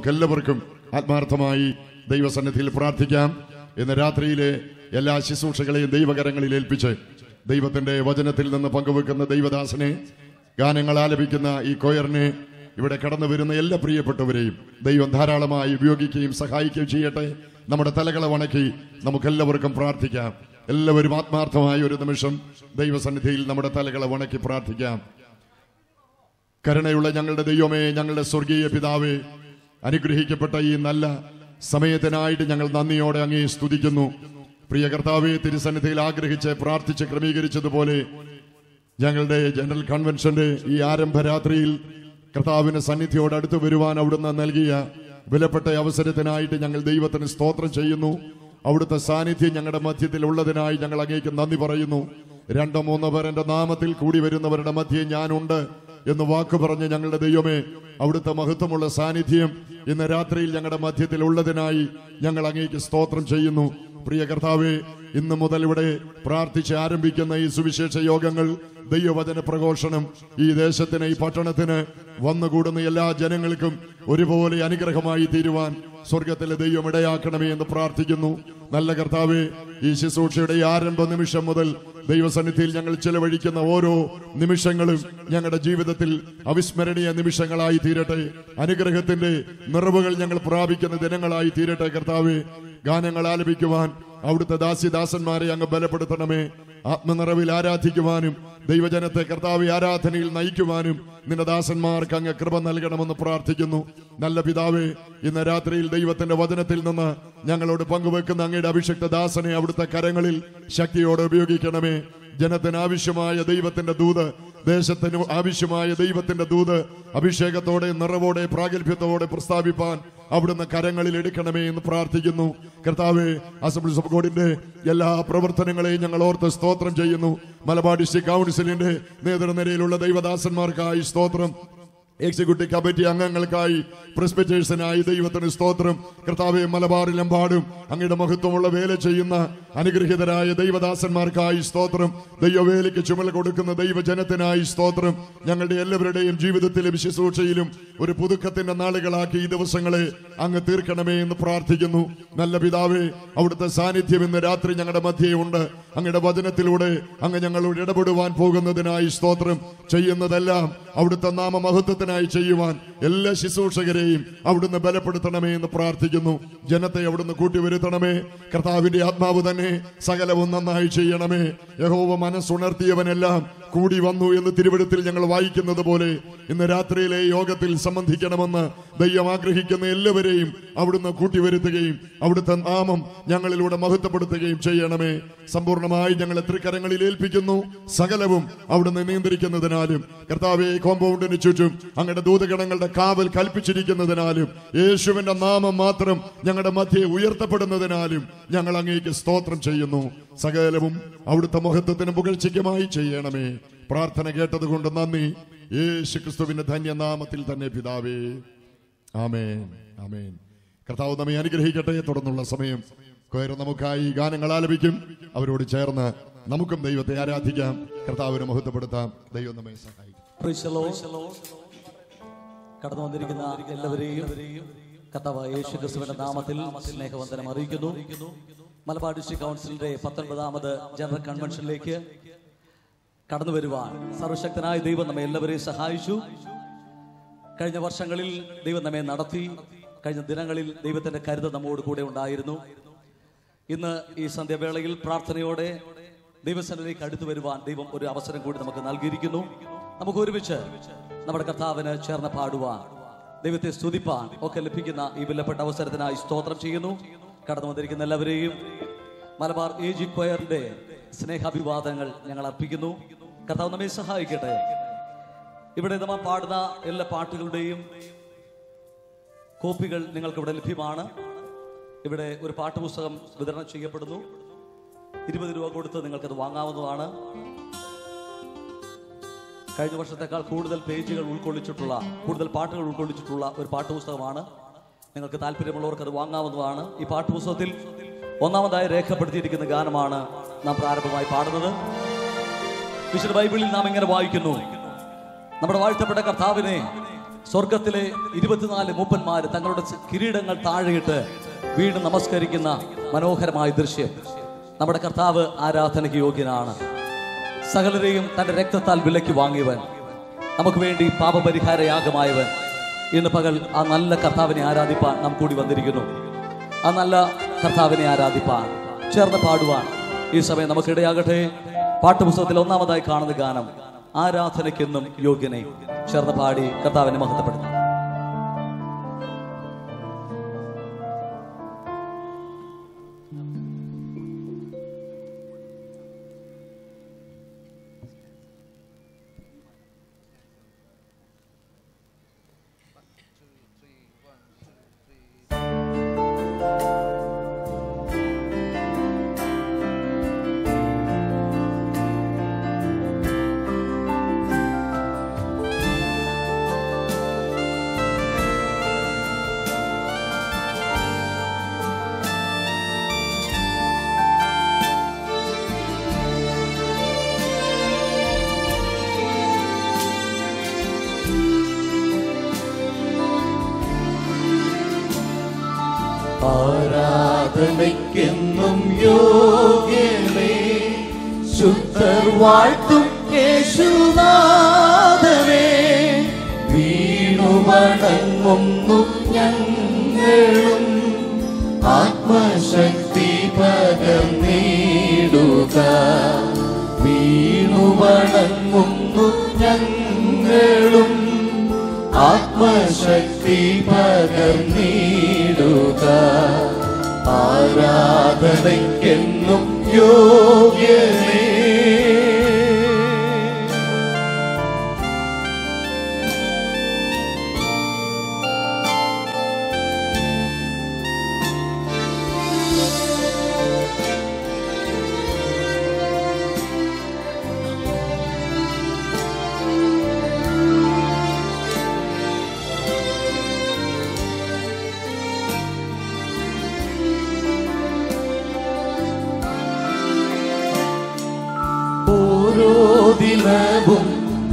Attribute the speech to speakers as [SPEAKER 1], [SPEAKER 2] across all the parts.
[SPEAKER 1] നമുക്കെല്ലാവർക്കും ആത്മാർത്ഥമായി ദൈവസന്നിധിയിൽ പ്രാർത്ഥിക്കാം ഇന്ന് രാത്രിയിലെ എല്ലാ ശുശ്രൂഷകളെയും ദൈവകരങ്ങളിൽ ഏൽപ്പിച്ച് ദൈവത്തിന്റെ വചനത്തിൽ നിന്ന് പങ്കുവെക്കുന്ന ദൈവദാസനെ ഗാനങ്ങൾ ആലപിക്കുന്ന ഈ കൊയറിനെ ഇവിടെ കടന്നു വരുന്ന എല്ലാ പ്രിയപ്പെട്ടവരെയും ദൈവം ധാരാളമായി ഉപയോഗിക്കുകയും സഹായിക്കുകയും ചെയ്യട്ടെ നമ്മുടെ തലകളെ വണക്കി നമുക്കെല്ലാവർക്കും പ്രാർത്ഥിക്കാം എല്ലാവരും ആത്മാർത്ഥമായ ഒരു നിമിഷം ദൈവസന്നിധിയിൽ നമ്മുടെ തലകളെ വണക്കി പ്രാർത്ഥിക്കാം കരുണയുള്ള ഞങ്ങളുടെ ദൈവമേ ഞങ്ങളുടെ സ്വർഗീയ പിതാവേ അനുഗ്രഹിക്കപ്പെട്ട ഈ നല്ല സമയത്തിനായിട്ട് ഞങ്ങൾ നന്ദിയോടെ അങ്ങേ സ്തുതിക്കുന്നു പ്രിയ കർത്താവെ തിരുസന്നിധിയിൽ ആഗ്രഹിച്ച് പ്രാർത്ഥിച്ച് ക്രമീകരിച്ചതുപോലെ ഞങ്ങളുടെ ജനറൽ കൺവെൻഷന്റെ ഈ ആരംഭ രാത്രിയിൽ കർത്താവിന്റെ സന്നിധിയോട് അടുത്ത് വരുവാൻ അവിടുന്ന് നൽകിയ വിലപ്പെട്ട അവസരത്തിനായിട്ട് ഞങ്ങൾ ദൈവത്തിന് സ്തോത്രം ചെയ്യുന്നു അവിടുത്തെ സാന്നിധ്യം ഞങ്ങളുടെ മധ്യത്തിൽ ഉള്ളതിനായി ഞങ്ങൾ അങ്ങേക്ക് നന്ദി പറയുന്നു രണ്ടോ മൂന്നോ പേർ എന്റെ നാമത്തിൽ കൂടി വരുന്നവരുടെ മധ്യേ ഞാനുണ്ട് എന്ന് വാക്ക് പറഞ്ഞ് ഞങ്ങളുടെ ദൈവമേ അവിടുത്തെ മഹത്വമുള്ള സാന്നിധ്യം ഇന്ന് രാത്രിയിൽ ഞങ്ങളുടെ മധ്യത്തിൽ ഉള്ളതിനായി ഞങ്ങൾ അങ്ങേക്ക് സ്തോത്രം ചെയ്യുന്നു പ്രിയ കർത്താവെ ഇന്ന് മുതൽ ഇവിടെ പ്രാർത്ഥിച്ച് ആരംഭിക്കുന്ന ഈ സുവിശേഷ യോഗങ്ങൾ ദൈവവചന പ്രഘോഷണം ഈ ദേശത്തിന് ഈ പട്ടണത്തിന് വന്നുകൂടുന്ന എല്ലാ ജനങ്ങൾക്കും ഒരുപോലെ അനുഗ്രഹമായി തീരുവാൻ സ്വർഗത്തിലെ ദൈവം ഇടയാക്കണമേ എന്ന് പ്രാർത്ഥിക്കുന്നു നല്ല കർത്താവെ ഈ ശുശ്രൂഷയുടെ ഈ ആരംഭ നിമിഷം മുതൽ ദൈവസന്നിധിയിൽ ഞങ്ങൾ ചെലവഴിക്കുന്ന ഓരോ നിമിഷങ്ങളും ഞങ്ങളുടെ ജീവിതത്തിൽ അവിസ്മരണീയ നിമിഷങ്ങളായി തീരട്ടെ അനുഗ്രഹത്തിന്റെ നിറവുകൾ ഞങ്ങൾ പ്രാപിക്കുന്ന ദിനങ്ങളായി തീരട്ടെ കർത്താവെ ഗാനങ്ങൾ ആലപിക്കുവാൻ അവിടുത്തെ ദാസ്യദാസന്മാരെ അങ്ങ് ബലപ്പെടുത്തണമേ ആത്മനിറവിൽ ആരാധിക്കുവാനും ദൈവജനത്തെ കർത്താവ് ആരാധനയിൽ നയിക്കുവാനും നിന്റെ ദാസന്മാർക്ക് അങ്ങ് കൃപ നൽകണമെന്ന് പ്രാർത്ഥിക്കുന്നു നല്ല പിതാവേ ഇന്ന് രാത്രിയിൽ ദൈവത്തിന്റെ വചനത്തിൽ നിന്ന് ഞങ്ങളോട് പങ്കുവെക്കുന്ന അങ്ങയുടെ അഭിഷക്ത ദാസനെ അവിടുത്തെ കരങ്ങളിൽ ശക്തിയോടെ ഉപയോഗിക്കണമേ ജനത്തിന് ആവശ്യമായ ദൈവത്തിന്റെ ദൂത് ദേശത്തിന് ആവശ്യമായ ദൈവത്തിന്റെ ദൂത് അഭിഷേകത്തോടെ നിറവോടെ പ്രാഗൽഭ്യത്തോടെ പ്രസ്താവിപ്പാൻ അവിടുന്ന് കരങ്ങളിൽ എടുക്കണമേ എന്ന് പ്രാർത്ഥിക്കുന്നു കർത്താവെ അസംബ്ലീസ് ഓഫ് ഗോഡിന്റെ എല്ലാ പ്രവർത്തനങ്ങളെയും ഞങ്ങൾ ഓർത്ത് സ്തോത്രം ചെയ്യുന്നു മലബാർ ഡിസ്ട്രിക്ട് കൗൺസിലിന്റെ നേതൃനിരയിലുള്ള ദൈവദാസന്മാർക്കായി സ്തോത്രം എക്സിക്യൂട്ടീവ് കമ്മിറ്റി അംഗങ്ങൾക്കായി പ്രസ്പെറ്റേഴ്സിനായി ദൈവത്തിന് സ്തോത്രം കർത്താവെ മലബാറിലെമ്പാടും അങ്ങയുടെ മഹത്വമുള്ള വേല ചെയ്യുന്ന അനുഗ്രഹീതരായ ദൈവദാസന്മാർക്കായി സ്തോത്രം ദൈവവേലയ്ക്ക് ചുമല കൊടുക്കുന്ന ദൈവജനത്തിനായി സ്തോത്രം ഞങ്ങളുടെ എല്ലാവരുടെയും ജീവിതത്തിലും ശുശ്രൂഷയിലും ഒരു പുതുക്കത്തിന്റെ നാളുകളാക്കി ഈ ദിവസങ്ങളെ അങ്ങ് തീർക്കണമേ എന്ന് പ്രാർത്ഥിക്കുന്നു നല്ല പിതാവേ അവിടുത്തെ സാന്നിധ്യം ഇന്ന് രാത്രി ഞങ്ങളുടെ മധ്യേ ഉണ്ട് അങ്ങയുടെ വചനത്തിലൂടെ അങ്ങ് ഞങ്ങളോട് ഇടപെടുവാൻ പോകുന്നതിനായി സ്തോത്രം ചെയ്യുന്നതെല്ലാം അവിടുത്തെ നാമമഹത്വത്തിനായി ചെയ്യുവാൻ എല്ലാ ശുശ്രൂഷകരെയും അവിടുന്ന് ബലപ്പെടുത്തണമേ എന്ന് പ്രാർത്ഥിക്കുന്നു ജനത്തെ അവിടുന്ന് കൂട്ടിവരുത്തണമേ കർത്താവിന്റെ ആത്മാവ് തന്നെ സകലവും നന്നായി ചെയ്യണമേ യഹോവ മനസ്സുണർത്തിയവനെല്ലാം കൂടി വന്നു എന്ന് തിരുവഴുത്തിൽ ഞങ്ങൾ വായിക്കുന്നത് പോലെ ഇന്ന് രാത്രിയിലെ യോഗത്തിൽ സംബന്ധിക്കണമെന്ന് ദൈവം ആഗ്രഹിക്കുന്ന എല്ലാവരെയും അവിടുന്ന് കൂട്ടിവരുത്തുകയും അവിടുത്തെ നാമം ഞങ്ങളിലൂടെ മഹത്വപ്പെടുത്തുകയും ചെയ്യണമേ സമ്പൂർണ്ണമായി ഞങ്ങളെ തൃക്കരങ്ങളിൽ ഏൽപ്പിക്കുന്നു സകലവും അവിടുന്ന് നിയന്ത്രിക്കുന്നതിനാലും കർത്താവെ കോമ്പൗണ്ടിന് ചുറ്റും അങ്ങയുടെ ദൂതഗണങ്ങളുടെ കാവൽ കൽപ്പിച്ചിരിക്കുന്നതിനാലും യേശുവിന്റെ നാമം മാത്രം ഞങ്ങളുടെ മധ്യേ ഉയർത്തപ്പെടുന്നതിനാലും ഞങ്ങൾ അങ്ങേക്ക് സ്തോത്രം ചെയ്യുന്നു സകലവും അവിടുത്തെ മഹത്വത്തിന് പുകഴ്ചയ്ക്കുമായി ചെയ്യണമേ പ്രാർത്ഥന കേട്ടതുകൊണ്ട് നന്ദി യേശു ക്രിസ്തുവിന്റെ ധന്യനാമത്തിൽ തന്നെ പിതാവേ ആമേൻ ആമേൻ കർത്താവ് നമ്മെ അനുഗ്രഹിക്കട്ടെ തുടർന്നുള്ള സമയം കൊയർ നമുക്കായി ഗാനങ്ങൾ ആലപിക്കും അവരോട് ചേർന്ന് നമുക്കും ദൈവത്തെ ആരാധിക്കാം കർത്താവിനെ മഹത്വപ്പെടുത്താം ദൈവം നമ്മെ സഹായിക്കും
[SPEAKER 2] Praise the Lord. കടന്നു വന്നിരിക്കുന്ന എല്ലാവരെയും കർത്താവ് യേശു ക്രിസ്തുവിന്റെ നാമത്തിൽ സ്നേഹവന്ദനം അറിയിക്കുന്നു മലബാർ ഡിസ്ട്രിക്ട് കൗൺസിലിന്റെ പത്തൊൻപതാമത് ജനറൽ കൺവെൻഷനിലേക്ക് കടന്നു വരുവാൻ സർവശക്തനായ ദൈവം നമ്മെ എല്ലാവരെയും സഹായിച്ചു കഴിഞ്ഞ വർഷങ്ങളിൽ ദൈവം നമ്മെ നടത്തി കഴിഞ്ഞ ദിനങ്ങളിൽ ദൈവത്തിന്റെ കരുതൽ നമ്മോട് കൂടെ ഉണ്ടായിരുന്നു ഇന്ന് ഈ സന്ധ്യാവേളയിൽ പ്രാർത്ഥനയോടെ ദൈവസന്നിധിക്ക് അടുത്തു വരുവാൻ ദൈവം ഒരു അവസരം കൂടി നമുക്ക് നൽകിയിരിക്കുന്നു നമുക്ക് ഒരുമിച്ച് നമ്മുടെ കർത്താവിന് ചേർന്ന് പാടുവാൻ ദൈവത്തെ സ്തുതിപ്പാൻ ഒക്കെ ലഭിക്കുന്ന ഈ വിലപ്പെട്ട അവസരത്തിനായി സ്തോത്രം ചെയ്യുന്നു കടന്നു വന്നിരിക്കുന്ന എല്ലാവരെയും മലബാർ എ ജി ക്വയറിന്റെ സ്നേഹാഭിവാദങ്ങൾ ഞങ്ങൾ അർപ്പിക്കുന്നു കർത്താവ് നമ്മെ സഹായിക്കട്ടെ ഇവിടെ നമ്മൾ പാടുന്ന എല്ലാ പാട്ടുകളുടെയും കോപ്പികൾ നിങ്ങൾക്ക് ഇവിടെ ലഭ്യമാണ് ഇവിടെ ഒരു പാഠപുസ്തകം വിതരണം ചെയ്യപ്പെടുന്നു ഇരുപത് രൂപ കൊടുത്ത് നിങ്ങൾക്കത് വാങ്ങാവുന്നതാണ് കഴിഞ്ഞ വർഷത്തേക്കാൾ കൂടുതൽ പേജുകൾ ഉൾക്കൊള്ളിച്ചിട്ടുള്ള കൂടുതൽ പാട്ടുകൾ ഉൾക്കൊള്ളിച്ചിട്ടുള്ള ഒരു പാഠപുസ്തകമാണ് നിങ്ങൾക്ക് താല്പര്യമുള്ളവർക്ക് അത് വാങ്ങാവുന്നതാണ് ഈ പാഠപുസ്തകത്തിൽ ഒന്നാമതായി രേഖപ്പെടുത്തിയിരിക്കുന്ന ഗാനമാണ് നാം പ്രാരംഭമായി പാടുന്നത് വിശുദ്ധ ബൈബിളിൽ നാം ഇങ്ങനെ വായിക്കുന്നു നമ്മുടെ വാഴ്ത്തപ്പെട്ട കർത്താവിനെ സ്വർഗത്തിലെ ഇരുപത്തിനാല് മൂപ്പന്മാര് തങ്ങളുടെ കിരീടങ്ങൾ താഴെയിട്ട് വീണ് നമസ്കരിക്കുന്ന മനോഹരമായ ദൃശ്യം നമ്മുടെ കർത്താവ് ആരാധനയ്ക്ക് യോഗ്യനാണ് സകലരെയും തന്റെ രക്തത്താൽ വിലയ്ക്ക് വാങ്ങിയവൻ നമുക്ക് വേണ്ടി പാപപരിഹാര യാഗമായവൻ ഇന്ന് പകൽ ആ നല്ല കർത്താവിനെ ആരാധിപ്പാൻ നാം കൂടി വന്നിരിക്കുന്നു ആ നല്ല കർത്താവിനെ ആരാധിപ്പാൻ ചേർന്ന് പാടുവാൻ ഈ സമയം നമുക്കിടയാകട്ടെ പാട്ടുപുസ്തകത്തിൽ ഒന്നാമതായി കാണുന്ന ഗാനം ആരാധനയ്ക്കെന്നും യോഗ്യനെ ചേർന്ന് പാടി കർത്താവിനെ മഹത്വപ്പെടുന്നു
[SPEAKER 3] ആരാധനയ്ക്കെന്നും യോഗ്യനേ ശുദ്ധർ വാഴ്ത്തും യേശുനാഥനെ വീണുവണങ്ങുന്നു ഞങ്ങളും ആത്മശക്തി പകർന്നിടുക വീണുവണങ്ങുന്നു ഞങ്ങളും ആത്മശക്തി പകർന്നിടുക ആരാധനയ്ക്കെന്നും യോഗ്യനേ ഓരോ ദിനവും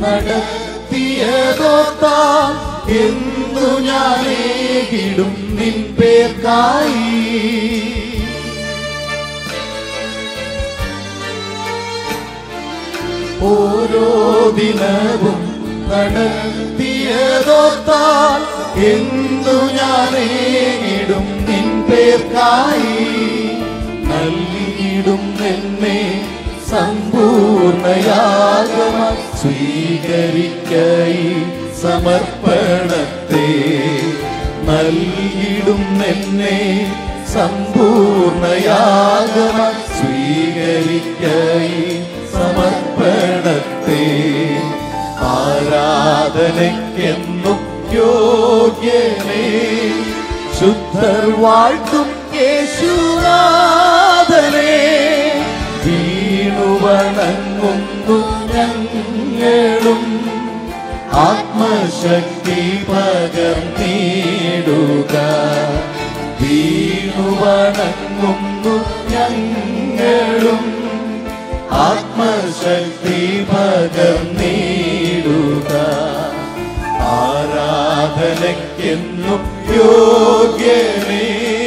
[SPEAKER 3] നടത്തിയതോത്താം എന്നു ഞാനേകിടും നിൻ പേർക്കായി ഓരോ ദിനവും നടത്തിയതോത്താൽ എന്നു ഞാനേകിടും നിൻ പേർക്കായി നൽകിയിടും എന്നെ സമ്പൂർണയാഗമായി സ്വീകരിക്കൈ സമർപ്പണത്തെ നൽകിയിടും എന്നെ സമ്പൂർണയാഗമായി സ്വീകരിക്കൈ സമർപ്പണത്തെ ആരാധനയ്ക്കെന്നും യോഗ്യനേ ശുദ്ധർ വാഴ്ത്തും യേശുനാഥനെ വീണുവണങ്ങുന്നു ഞങ്ങളും ആത്മശക്തി പകർന്നിടുക വീണുവണങ്ങുന്നു ഞങ്ങളും ആത്മശക്തി പകർന്നിടുക ആരാധനയ്ക്കെന്നും യോഗ്യനേ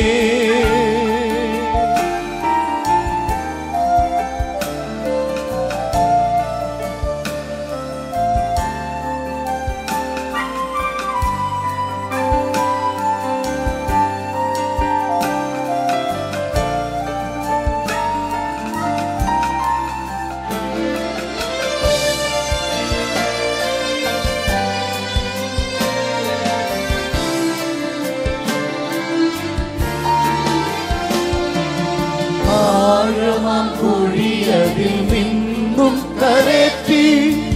[SPEAKER 3] ആഴമാം കുഴിയതിൽ നിന്നും കരറ്റി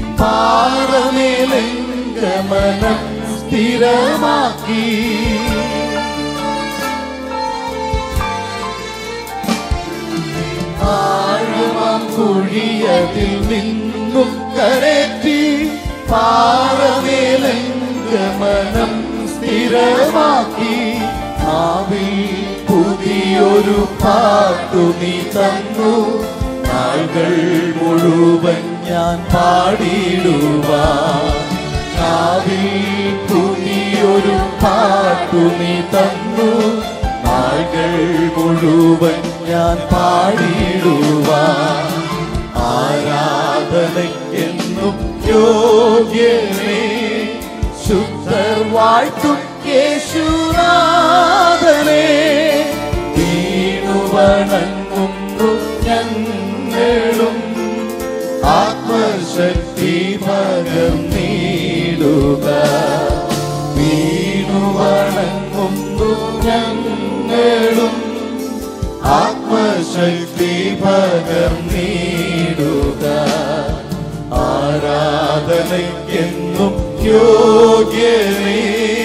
[SPEAKER 3] പാറമേലംഗമനം സ്ഥിരമാക്കി ആഴമാം കുഴിയതിൽ നിന്നും കരറ്റി പാറമേലംഗമനം സ്ഥിരമാക്കി ആവിൽ പുതിയൊരു പാട്ടു നീ തന്നു നാളുകൾ മുഴുവൻ ഞാൻ പാടിടുവാൻ കാവിൽ പുതിയ പാട്ടു നീ തന്നു നാളുകൾ മുഴുവൻ ഞാൻ പാടിയിടുവാൻ ആരാധനയ്ക്കെന്നും യോഗ്യനേ ശുദ്ധർ വാഴ്ത്തും യേശുനാഥനേ വീണുവണങ്ങുന്നു ഞങ്ങളും ആത്മശക്തി പകർന്നിടുക വീണുവണങ്ങുന്നു ഞങ്ങളും ആത്മശക്തി പകർന്നിടുക ആരാധനയ്ക്കെന്നും യോഗ്യനേ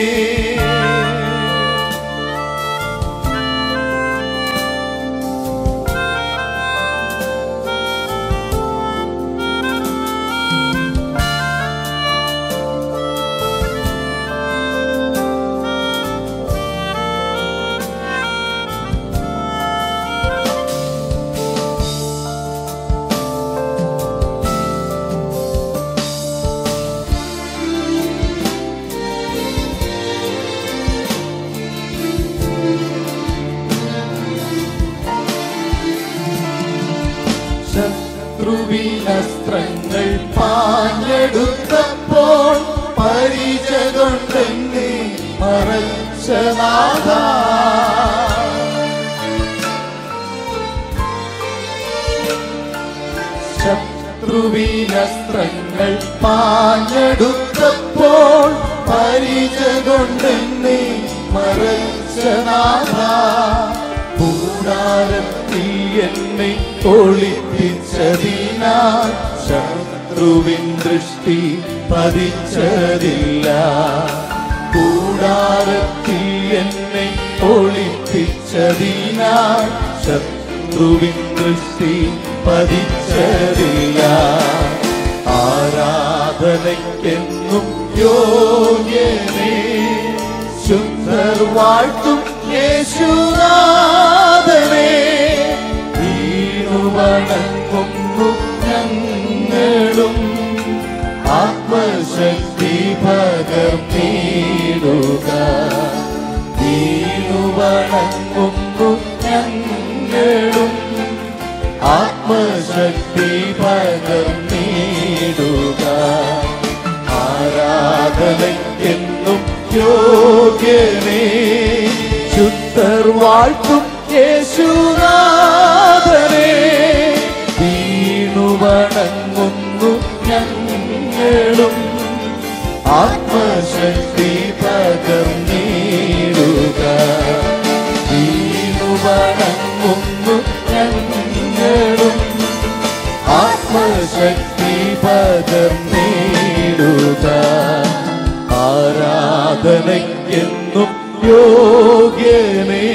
[SPEAKER 3] ശത്രുവിനസ്ത്രങ്ങൾ പാഞ്ഞെടുത്തപ്പോൾ പരിച കൊണ്ടെന്നെ മറച്ച നാഥ ശത്രുവിനസ്ത്രങ്ങൾ പാഞ്ഞെടുത്തപ്പോൾ പരിച കൊണ്ടെന്നെ മറച്ച നാഥ കൂടാരത്തിൽ എന്നെ ഒളിപ്പിച്ചതിനാൽ ശത്രുവിൻ ദൃഷ്ടി പതിച്ചതില്ല കൂടാരത്തിൽ എന്നെ ഒളിപ്പിച്ചതിനാൽ ശത്രുവിൻ ദൃഷ്ടി പതിച്ചതില്ല ആരാധനയ്ക്കെന്നും യോഗ്യനേ ശുദ്ധർ വാഴ്ത്തും യേശുനാഥനേ വീണുവണങ്ങുന്നു ഞങ്ങളും ആത്മശക്തി പകർന്നിടുക വീണുവണങ്ങുന്നു ഞങ്ങളും ആത്മശക്തി പകർന്നിടുക ആരാധനയ്ക്കെന്നും യോഗ്യനേ ശുദ്ധർ വാഴ്ത്തും യേശുനാഥനേ വീണുവണങ്ങുന്നു ഞങ്ങളും ആത്മശക്തി പകർന്നിടുക വീണുവണങ്ങുന്നു ഞങ്ങളും ആത്മശക്തി പകർന്നിടുക ആരാധനയ്ക്കെന്നും യോഗ്യനേ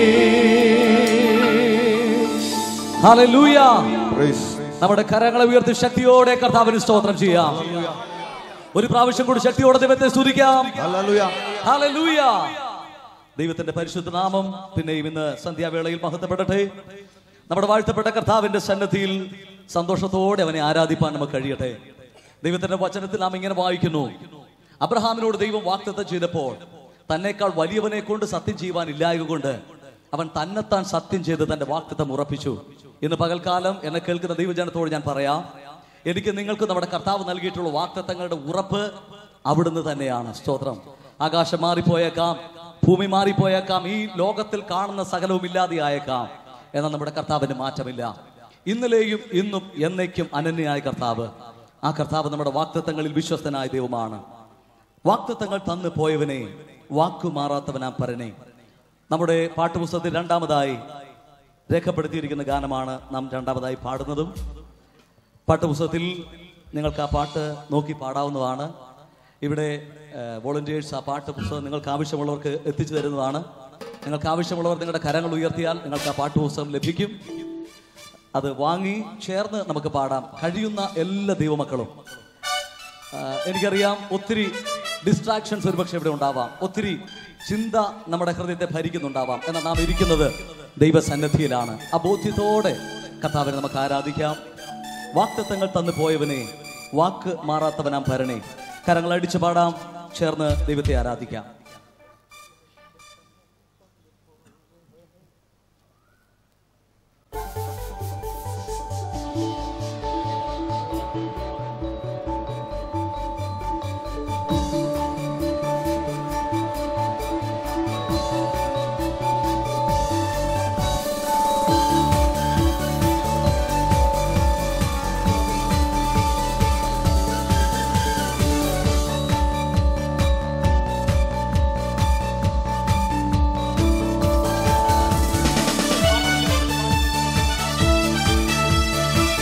[SPEAKER 2] ഹല്ലേലൂയ നമ്മുടെ കരങ്ങളെ ഉയർത്തി ശക്തിയോടെ കർത്താവിന് സ്തോത്രം ചെയ്യാം ഒരു പ്രാവശ്യം കൂടി ശക്തിയോടെ ദൈവത്തെ സ്തുതിക്കാം ഹല്ലേലൂയ ദൈവത്തിന്റെ പരിശുദ്ധ നാമം പിന്നെയും ഇന്ന് സന്ധ്യാവേളയിൽ മഹത്വപ്പെടട്ടെ നമ്മുടെ വാഴ്ത്തപ്പെട്ട കർത്താവിന്റെ സന്നദ്ധിയിൽ സന്തോഷത്തോടെ അവനെ ആരാധിപ്പാൻ നമുക്ക് കഴിയട്ടെ ദൈവത്തിന്റെ വചനത്തിൽ നാം ഇങ്ങനെ വായിക്കുന്നു അബ്രഹാമിനോട് ദൈവം വാക്തത്വം ചെയ്തപ്പോൾ തന്നെക്കാൾ വലിയവനെ കൊണ്ട് സത്യം ചെയ്യുവാൻ ഇല്ലായകൊണ്ട് അവൻ തന്നെത്താൻ സത്യം ചെയ്ത് തന്റെ വാക്തത്വം ഉറപ്പിച്ചു ഇന്ന് പകൽക്കാലം എന്നെ കേൾക്കുന്ന ദൈവജനത്തോട് ഞാൻ പറയാം എനിക്ക് നിങ്ങൾക്ക് നമ്മുടെ കർത്താവ് നൽകിയിട്ടുള്ള വാക്തത്വങ്ങളുടെ ഉറപ്പ് അവിടുന്ന് തന്നെയാണ് സ്തോത്രം ആകാശം മാറിപ്പോയേക്കാം ഭൂമി മാറിപ്പോയേക്കാം ഈ ലോകത്തിൽ കാണുന്ന സകലവും ഇല്ലാതെയായേക്കാം എന്നാൽ നമ്മുടെ കർത്താവിന് മാറ്റമില്ല ഇന്നലെയും ഇന്നും എന്നേക്കും അനന്യനായ കർത്താവ് ആ കർത്താവ് നമ്മുടെ വാക്തത്വങ്ങളിൽ വിശ്വസ്തനായ ദൈവമാണ് വാക്തത്വങ്ങൾ തന്നു പോയവനെ വാക്കു മാറാത്തവനാ പരനെ നമ്മുടെ പാട്ടുപുസ്തകത്തിൽ രണ്ടാമതായി രേഖപ്പെടുത്തിയിരിക്കുന്ന ഗാനമാണ് നാം രണ്ടാമതായി പാടുന്നതും പാട്ടുപുസ്തകത്തിൽ നിങ്ങൾക്ക് ആ പാട്ട് നോക്കി പാടാവുന്നതാണ് ഇവിടെ വോളണ്ടിയേഴ്സ് ആ പാട്ട് പുസ്തകം നിങ്ങൾക്ക് ആവശ്യമുള്ളവർക്ക് എത്തിച്ചു തരുന്നതാണ് നിങ്ങൾക്ക് ആവശ്യമുള്ളവർ നിങ്ങളുടെ കരങ്ങൾ ഉയർത്തിയാൽ നിങ്ങൾക്ക് ആ പാട്ട് പുസ്തകം ലഭിക്കും അത് വാങ്ങി ചേർന്ന് നമുക്ക് പാടാം കഴിയുന്ന എല്ലാ ദൈവമക്കളും ആ, എനിക്കറിയാം ഒത്തിരി ഡിസ്ട്രാക്ഷൻസ് ഒരുപക്ഷെ ഇവിടെ ഉണ്ടാവാം ഒത്തിരി ചിന്ത നമ്മുടെ ഹൃദയത്തെ ഭരിക്കുന്നുണ്ടാവാം എന്നാൽ നാം ഇരിക്കുന്നത് ദൈവസന്നദ്ധിയിലാണ് ആ ബോധ്യത്തോടെ കർത്താവിനെ നമുക്ക് ആരാധിക്കാം വാക്തത്വങ്ങൾ തന്നു പോയവനെ വാക്ക് മാറാത്തവനാം ഭരണേ കരങ്ങൾ അടിച്ചു പാടാം ചേർന്ന് ദൈവത്തെ ആരാധിക്കാം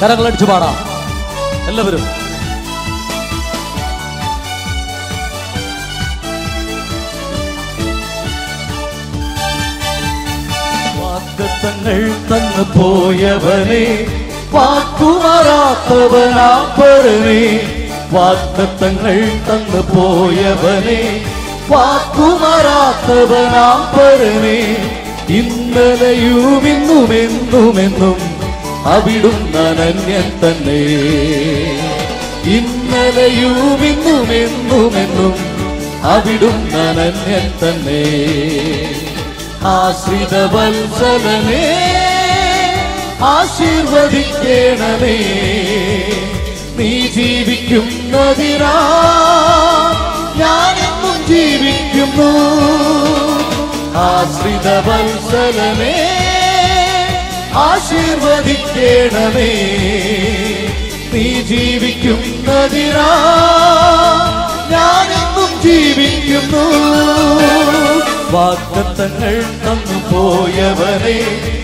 [SPEAKER 2] കരങ്ങളടിച്ചു പാടാം എല്ലാവരും
[SPEAKER 3] വാഗ്ദത്തങ്ങൾ തന്നു പോയവനെ വാക്കുമാറാത്തവനാപ്പരനെ വാഗ്ദത്തങ്ങൾ തന്നു പോയവനെ വാക്കുമാറാത്തവനാപ്പരനെ ഇന്നലെയും ഇന്നുമെന്നുമെന്നും അവിടുന്ന് അനന്യൻ തന്നെ ഇന്നലെയും ഇന്നുമെന്നുമെന്നും അവിടുന്ന് അനന്യൻ തന്നെ ആശ്രിത വത്സലനെ ആശീർവദിക്കണമേ നീ ജീവിക്കുന്നതിനാ ഞാനെന്നും ജീവിക്കുന്നു ആശ്രിത വത്സലനെ ആശീർവദിക്കണമേ നീ ജീവിക്കുന്നതിനാ ഞാനെന്നും ജീവിക്കുന്നു വാഗ്ദത്തങ്ങൾ തന്നു പോയവനെ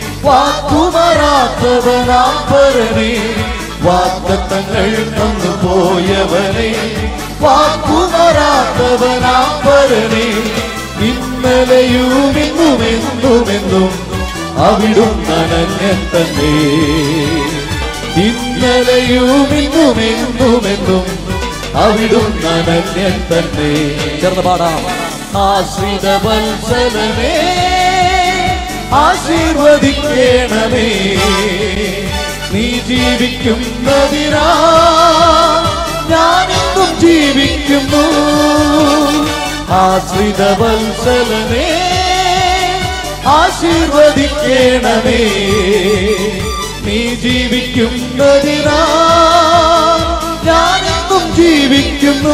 [SPEAKER 3] വാക്കുമറാത്തവനാപ്പരനെ വാഗ്ദത്തങ്ങൾ തന്നു പോയവനെ വാക്കുമറാത്തവനാപ്പരനെ ഇന്നലെയും ഇന്നുമെന്നുമെന്നും അവിടുന്ന് അനന്യൻ തന്നെ ഇന്നലെയും ഇന്നുമെന്നുമെന്നും അവിടുന്ന് അനന്യൻ തന്നെ
[SPEAKER 2] ചേർന്ന് പാടാം
[SPEAKER 3] ആശ്രിത വത്സലനെ ആശീർവദിക്കണമേ നീ ജീവിക്കുന്നതിനാ ഞാനെന്നും ജീവിക്കുന്നു ആശ്രിത വത്സലനെ ആശീർവദിക്കണമേ നീ ജീവിക്കുന്നതിനാ ഞാനെന്നും ജീവിക്കുന്നു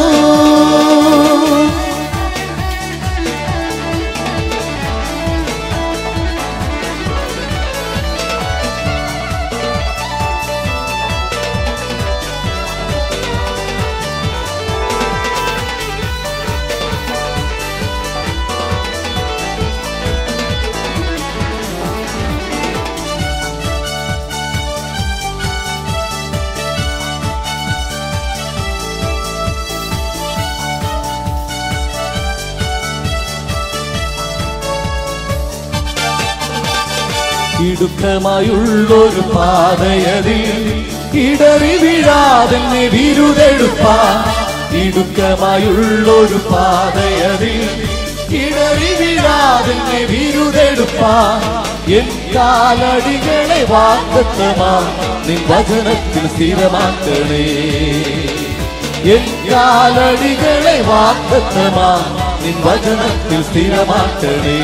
[SPEAKER 3] ഇടുക്കമായുള്ളൊരു പാതയതിൽ ഇടറി വീഴാതെ വിരുതെടുപ്പാൻ ഇടുക്കമായുള്ളൊരു പാതയതിൽ ഇടറി വീഴാതെ വിരുതെടുപ്പാൻ എൻ കാലടികളെ വാക്കത്തമാ നിൻ വചനത്തിൽ സ്ഥിരമാക്കണേ എൻ കാലടികളെ വാക്കത്തമാ നിൻ വചനത്തിൽ സ്ഥിരമാക്കണേ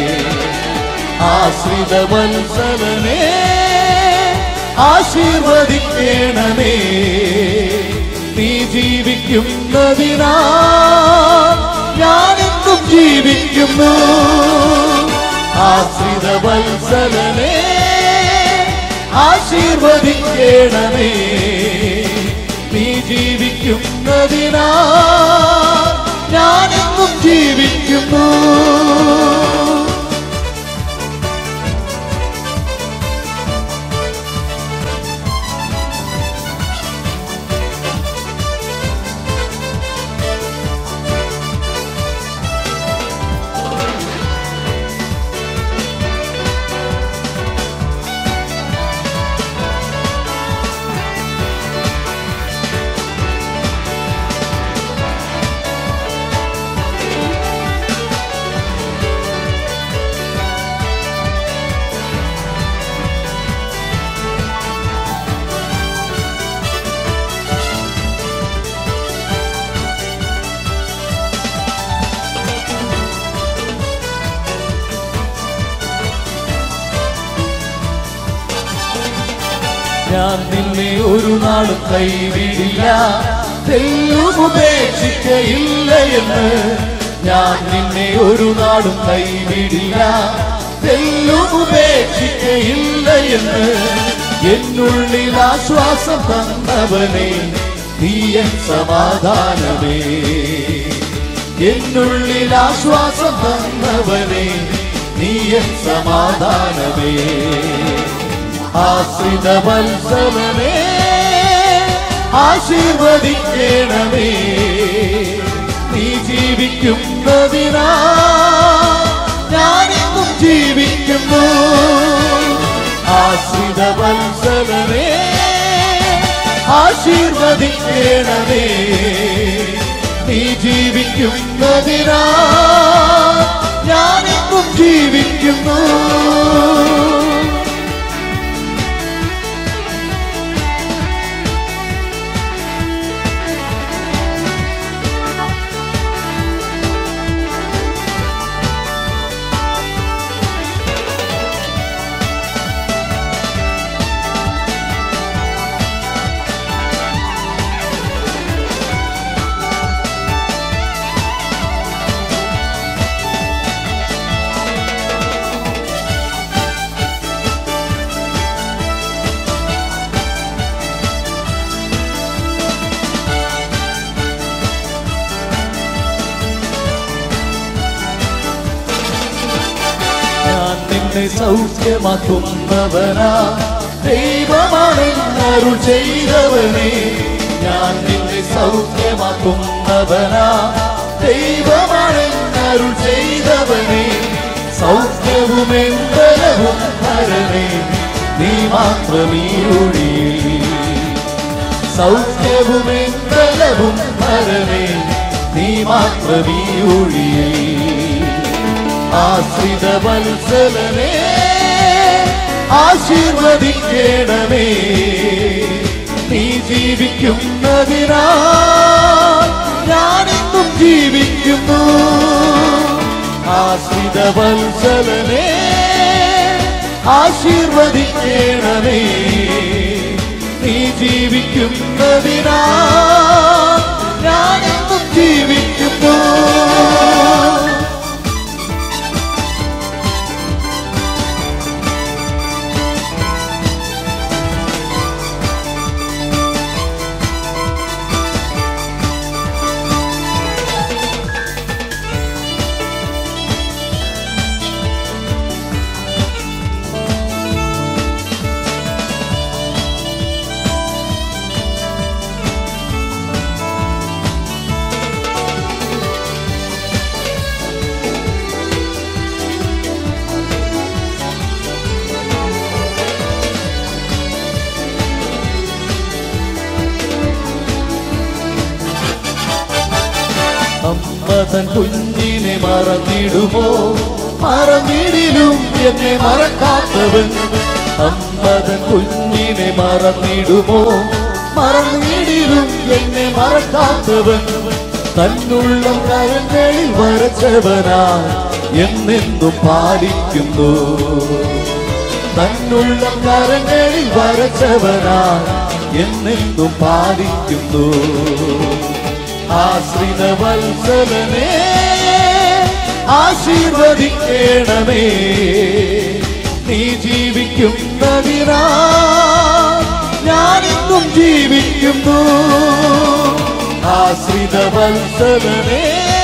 [SPEAKER 3] ആശ്രിത വത്സലനെ ആശീർവദിക്കണമേ നീ ജീവിക്കുന്നതിനാ ഞാനെന്നും ജീവിക്കുന്നു ആശ്രിത വത്സലനെ ആശീർവദിക്കണമേ നീ ജീവിക്കുന്നതിനാ ഞാനെന്നും ജീവിക്കുന്നു ഞാൻ നിന്നെ ഒരു നാളും കൈവിടില്ല തെല്ലും ഉപേക്ഷിക്കയില്ല എന്ന് ഞാൻ നിന്നെ ഒരു നാളും കൈവിടില്ല തെല്ലും ഉപേക്ഷിക്കയില്ല എന്ന് എന്നുള്ളിൽ ആശ്വാസം തന്നവനെ നീയൻ സമാധാനമേ എന്നുള്ളിൽ ആശ്വാസം തന്നവനെ നീയൻ സമാധാനമേ ആശ്രിത വത്സലമേ ആശീർവദിക്കണമേ നീ ജീവിക്കുന്നതിനാ ഞാനിന്നും ജീവിക്കുന്നു ആശ്രിത വത്സലമേ ആശീർവദിക്കണമേ നീ ജീവിക്കുന്നതിനാ ഞാനിന്നും ജീവിക്കുന്നു ഞാൻ നിന്നെ സൗഖ്യമാക്കുന്നവനാ ദൈവമാണെന്നരുൾ ചെയ്തവനെ ഞാൻ നിന്നെ സൗഖ്യമാക്കുന്നവനാ ദൈവമാണെന്നരുൾ ചെയ്തവനെ സൗഖ്യവും എന്തരവും ഭരണേ നീ മാത്രമീ ഒഴിയിൽ സൗഖ്യവും എന്തലവും ഭരണേ നീ മാത്രമീ ഒഴിയിൽ ആശ്രിത വത്സലനേ ആശീർവദിക്കണമേ നീ ജീവിക്കുന്നതിനാ ഞാനിന്നും ജീവിക്കുന്നു ആശ്രിത വത്സലനേ ആശീർവദിക്കണമേ നീ ജീവിക്കുന്നതിനാ ഞാനിന്നും ജീവിക്കുന്നു അമ്മതൻ കുഞ്ഞിനെ മറന്നിടുമോ മറന്നിടിലും എന്നെ മറക്കാത്തവൻ അമ്മതൻ കുഞ്ഞിനെ മറന്നിടുമോ മറന്നിടിലും എന്നെ മറക്കാത്തവൻ തന്നുള്ള കരങ്ങളിൽ വരച്ചവനാ എന്നെന്നും പാലിക്കുന്നു തന്നുള്ള കരങ്ങളിൽ വരച്ചവനാ എന്നെന്നും പാലിക്കുന്നു ആശ്രിത വത്സലനേ ആശീർവദിക്കണമേ നീ ജീവിക്കുന്നതിനാ ഞാനിന്നും ജീവിക്കുന്നു ആശ്രിത വത്സലനേ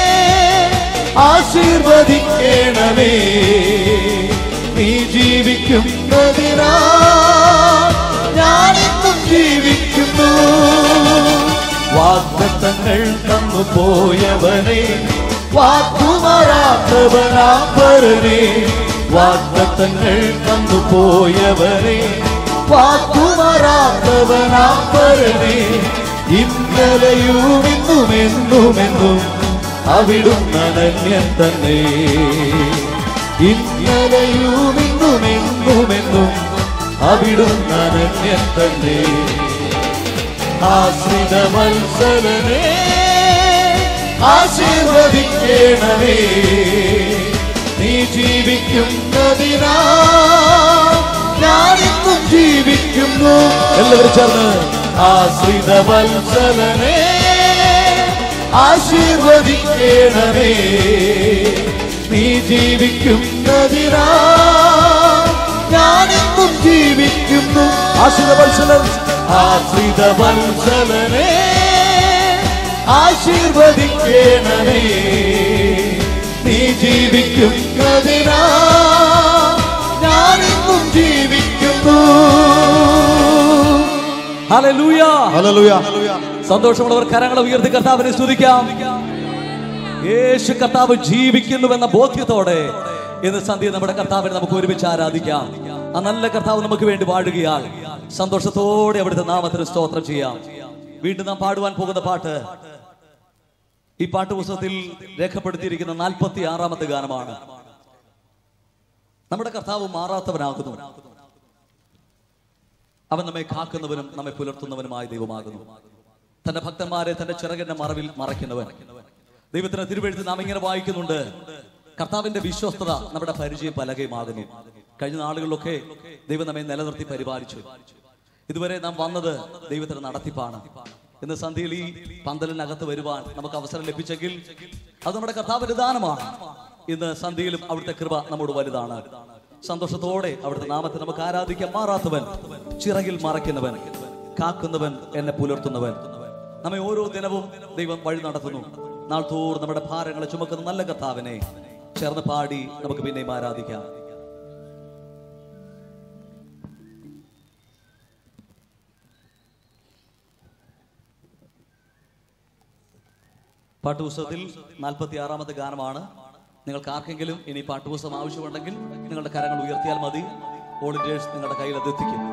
[SPEAKER 3] ആശീർവദിക്കണമേ നീ ജീവിക്കുന്നതിനാ ഞാനിന്നും ജീവിക്കുന്നു വാഗ്ദത്തങ്ങൾ തന്നു പോയവനെ വാക്കുമാറാത്തവനാമ്പരനെ വാഗ്ദത്തങ്ങൾ തന്നു പോയവനെ വാക്കുമാറാത്തവനാമ്പരനെ ഇന്നലെയും ഇന്നും എന്നുമെന്നും അവിടുന്ന് അനന്യൻ തന്നെ ഇന്നലെയും ഇന്നും എന്നുമെന്നും അവിടുന്ന് അനന്യൻ തന്നെ ആശ്രിത വത്സലനേ ആശീർവദിക്കണമേ നീ ജീവിക്കുന്നതിനാ ഞാനിന്നും ജീവിക്കുന്നു എല്ലാവരും ചേർന്ന് ആശ്രിത വത്സലനേ ആശീർവദിക്കണമേ നീ ജീവിക്കുന്നതിനാ ഞാനിന്നും ജീവിക്കുന്നു ആശ്രിത വത്സലൻ ആശ്രിത വത്സലനേ ആശീർവദിക്കണമേ നീ ജീവിക്കുന്നതിനാ ഞാനിന്നും ജീവിക്കുന്നു
[SPEAKER 2] ഹല്ലേലൂയ
[SPEAKER 3] ഹല്ലേലൂയ
[SPEAKER 2] സന്തോഷമുള്ളവർ കരങ്ങളെ ഉയർത്തി കർത്താവിനെ സ്തുതിക്കാം യേശു കർത്താവ് ജീവിക്കുന്നുവെന്ന ബോധ്യത്തോടെ ഇന്ന് സന്ധ്യ നമ്മുടെ കർത്താവിനെ നമുക്ക് ഒരുമിച്ച് ആരാധിക്കാം ആ നല്ല കർത്താവ് നമുക്ക് വേണ്ടി വാഴുകയാൽ സന്തോഷത്തോടെ അവിടുത്തെ നാമത്തിന് സ്തോത്രം ചെയ്യാം വീണ്ടും നാം പാടുവാൻ പോകുന്ന പാട്ട് ഈ പാട്ട് പുസ്തകത്തിൽ രേഖപ്പെടുത്തിയിരിക്കുന്ന നാൽപ്പത്തി ആറാമത്തെ ഗാനമാണ് നമ്മുടെ കർത്താവ് മാറാത്തവനാകുന്നു അവൻ നമ്മെ കാക്കുന്നവനും നമ്മെ പുലർത്തുന്നവനുമായ ദൈവമാകുന്നു തന്റെ ഭക്തന്മാരെ തന്റെ ചിറകിന്റെ മറവിൽ മറയ്ക്കുന്നവൻ ദൈവത്തിന്റെ തിരുവെഴുത്ത് നാം ഇങ്ങനെ വായിക്കുന്നുണ്ട് കർത്താവിന്റെ വിശ്വസ്തത നമ്മുടെ പരിചയം പലകയുമാകുന്നു കഴിഞ്ഞ നാളുകളിലൊക്കെ ദൈവം നമ്മെ നിലനിർത്തി പരിപാലിച്ചു ഇതുവരെ നാം വന്നത് ദൈവത്തിന്റെ നടത്തിപ്പാണ് ഇന്ന് സന്ധ്യയിൽ ഈ പന്തലിനകത്ത് വരുവാൻ നമുക്ക് അവസരം ലഭിച്ചെങ്കിൽ അത് നമ്മുടെ കർത്താവിന്റെ ദാനമാണ് ഇന്ന് സന്ധ്യയിലും അവിടുത്തെ കൃപ നമ്മോട് വലുതാണ് സന്തോഷത്തോടെ അവിടുത്തെ നാമത്തെ നമുക്ക് ആരാധിക്കാൻ മാറാത്തവൻ ചിറകിൽ മറയ്ക്കുന്നവൻ കാക്കുന്നവൻ എന്നെ പുലർത്തുന്നവൻ നമ്മെ ഓരോ ദിനവും ദൈവം വഴി നടത്തുന്നു നാൾ തോറും നമ്മുടെ ഭാരങ്ങളെ ചുമക്കുന്ന നല്ല കർത്താവിനെ ചേർന്ന് പാടി നമുക്ക് പിന്നെയും ആരാധിക്കാം പാട്ടുപുസ്തകത്തിൽ നാൽപ്പത്തി ആറാമത്തെ ഗാനമാണ് നിങ്ങൾക്ക് ആർക്കെങ്കിലും ഇനി പാട്ടുപുസ്തകം ആവശ്യമുണ്ടെങ്കിൽ നിങ്ങളുടെ കരങ്ങൾ ഉയർത്തിയാൽ മതി വോളണ്ടിയേഴ്സ് നിങ്ങളുടെ കയ്യിൽ അത് എത്തിക്കും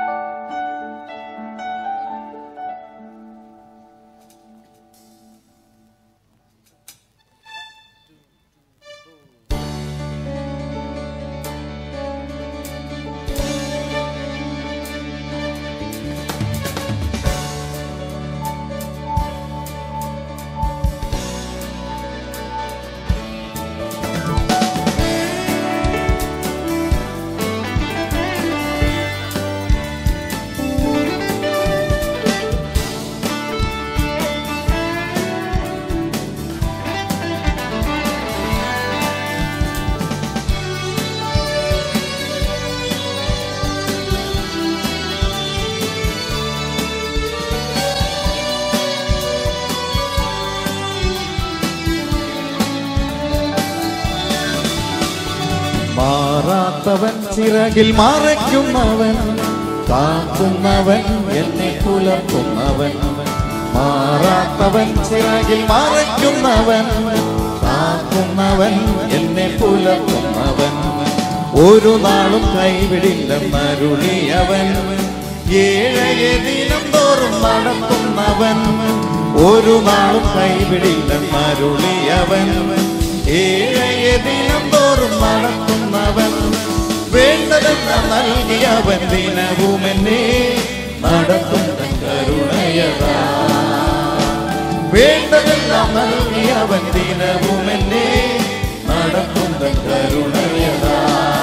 [SPEAKER 3] മാറാത്തവൻ ചിറകിൽ മറയ്ക്കുന്നവൻ കാക്കുന്നവൻ എന്നെ പുലർത്തുന്നവൻ മാറാത്തവൻ ചിറകിൽ മറയ്ക്കുന്നവൻ കാക്കുന്നവൻ എന്നെ പുലർത്തുന്നവൻ ഒരു നാളും കൈവിടില്ലെന്നരുളിയവൻ ഏഴയെ ദിനം തോറും നടത്തുന്നവൻ ഒരു നാളും കൈവിടില്ലെന്നരുളിയവൻ ഏഴയെ ദിനം തോറും നടത്തുന്നവൻ വേണ്ടതെന്ന നൽകിയവൻ ദിനവും എന്നെ നടത്തുന്ന കരുണയതാ വേണ്ടതെല്ലാം നൽകിയവൻ ദിനവും എന്നെ നടത്തുന്ന കരുണയതാ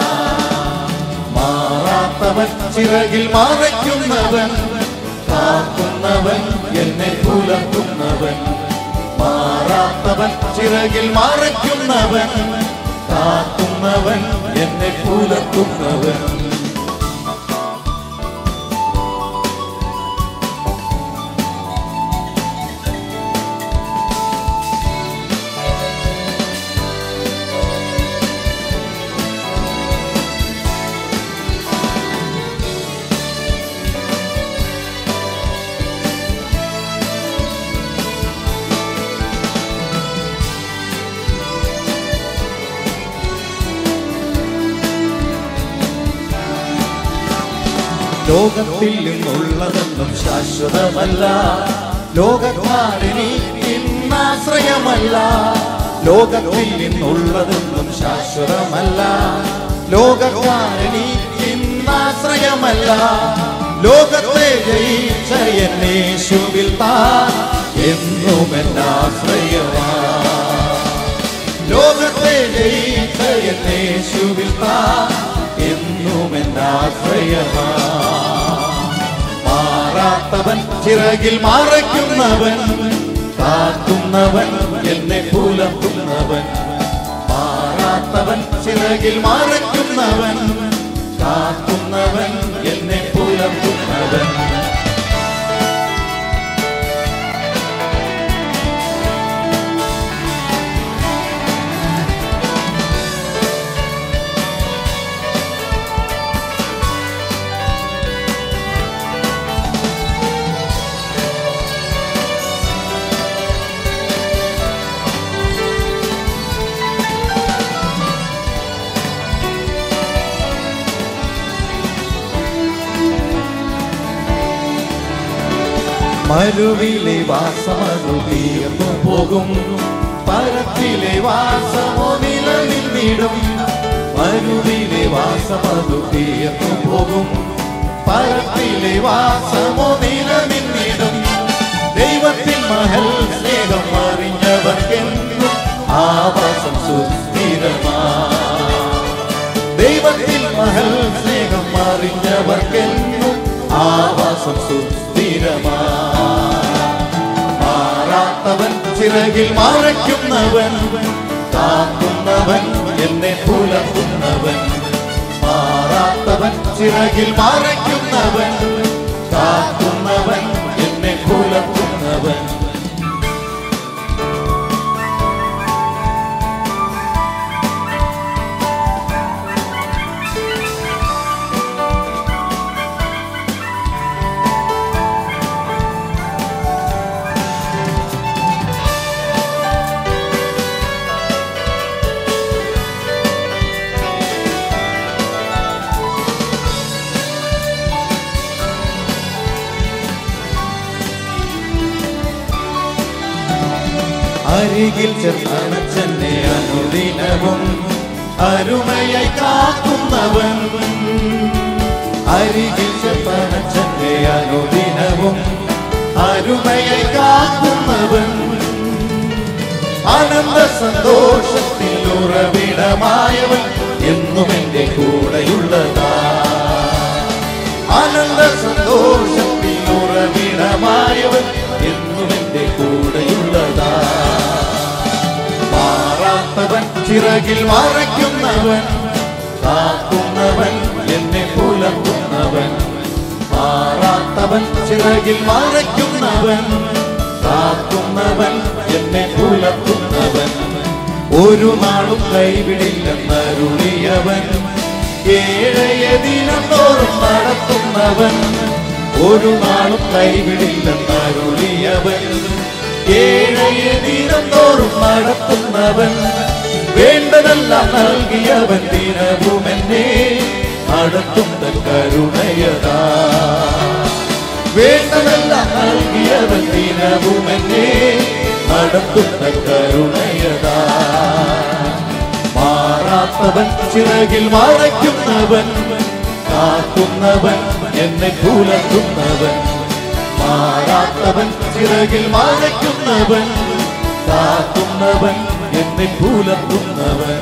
[SPEAKER 3] മാറാത്തവൻ ചിറകിൽ മറയ്ക്കുന്നവൻ കാക്കുന്നവൻ എന്നെ പുലർത്തുന്നവൻ മാറാത്തവൻ ചിറകിൽ മറയ്ക്കുന്നവൻ കാക്കുന്നവൻ എന്നെ പുലർത്തുന്നവൻ ലോകത്തിൽ നിന്നുള്ളതൊന്നും ശാശ്വതമല്ല ലോകക്കാരെനിക്കിന്നാശ്രയമല്ല ലോകത്തിൽ നിന്നുള്ളതൊന്നും ശാശ്വതമല്ല ലോകക്കാരെനിക്കിന്നാശ്രയമല്ല ലോകത്തെ ജയിച്ച എന്നേശുവിൽ താ എന്നും എന്നാശ്രയമാ ലോകത്തെ ജയിച്ച എന്നേശുവിൽ താ എന്നും എന്നാശ്രയമാ മാറാത്തവൻ ചിറകിൽ മറയ്ക്കുന്നവൻ കാക്കുന്നവൻ എന്നെ പുലർത്തുന്നവൻ മാറാത്തവൻ ചിറകിൽ മറയ്ക്കുന്നവൻ കാക്കുന്നവൻ എന്നെ പുലർത്തുന്നവൻ മരുവിലെ വാസമതു തീർന്നു പോകും പരത്തിലെ വാസമോ നിലനിന്നിടും മരുവിലെ വാസമതു തീർന്നു പോകും പരത്തിലെ വാസമോ നിലനിന്നിടും ദൈവത്തിൽ മഹൽ സ്നേഹം അറിഞ്ഞവർക്കെന്നും ആവാസം സുസ്ഥിരമാ ദൈവത്തിൽ മഹൽ സ്നേഹം അറിഞ്ഞവർക്കെന്നും ആവാസം സുസ്ഥിരമാ മാറാത്തവൻ ചിറകിൽ മറയ്ക്കുന്നവൻ കാക്കുന്നവൻ എന്നെ പുലർത്തുന്നവൻ മാറാത്തവൻ ചിറകിൽ മറയ്ക്കുന്നവൻ കാക്കുന്നവൻ എന്നെ പുലർത്തുന്നവൻ അരികിൽ ചെന്നണച്ചെന്നെ അനുദിനവും അരുമയായി കാക്കുന്നവൻ അരികിൽ ചെന്നണച്ചെന്നെ അനുദിനവും അരുമയായി കാക്കുന്നവൻ ആനന്ദ സന്തോഷത്തിൽ ഉറവിടമായവൻ എന്നും എന്റെ കൂടെയുള്ളതാ ആനന്ദ സന്തോഷത്തിൽ ഉറവിടമായവൻ എന്നും എന്റെ കൂടെയുള്ളതാ മാറാത്തവൻ ചിറകിൽ മറയ്ക്കുന്നവൻ കാക്കുന്നവൻ എന്നെ പുലർത്തുന്നവൻ മാറാത്തവൻ ചിറകിൽ മറയ്ക്കുന്നവൻ കാക്കുന്നവൻ എന്നെ പുലർത്തുന്നവൻ ഒരു നാളും കൈവിടില്ലെന്നരുളിയവൻ ഏഴയ ദിനം തോറും നടത്തുന്നവൻ ഒരു നാളും കൈവിടില്ലെന്നരുളിയവൻ ഏഴയ ദിനം തോറും നടത്തുന്നവൻ വേണ്ടതെല്ലാം നൽകിയവൻ ദിനവും എന്നെ നടത്തുന്ന കരുണയതാ വേണ്ടതെല്ലാം നൽകിയവൻ ദിനവും എന്നെ നടത്തുന്ന കരുണയതാ മാറാത്തവൻ ചിറകിൽ മറയ്ക്കുന്നവൻ കാക്കുന്നവൻ എന്നെ പുലർത്തുന്നവൻ മാറാത്തവൻ ചിറകിൽ മറയ്ക്കുന്നവൻ കാക്കുന്നവൻ എന്നെ പുലർത്തുന്നവൻ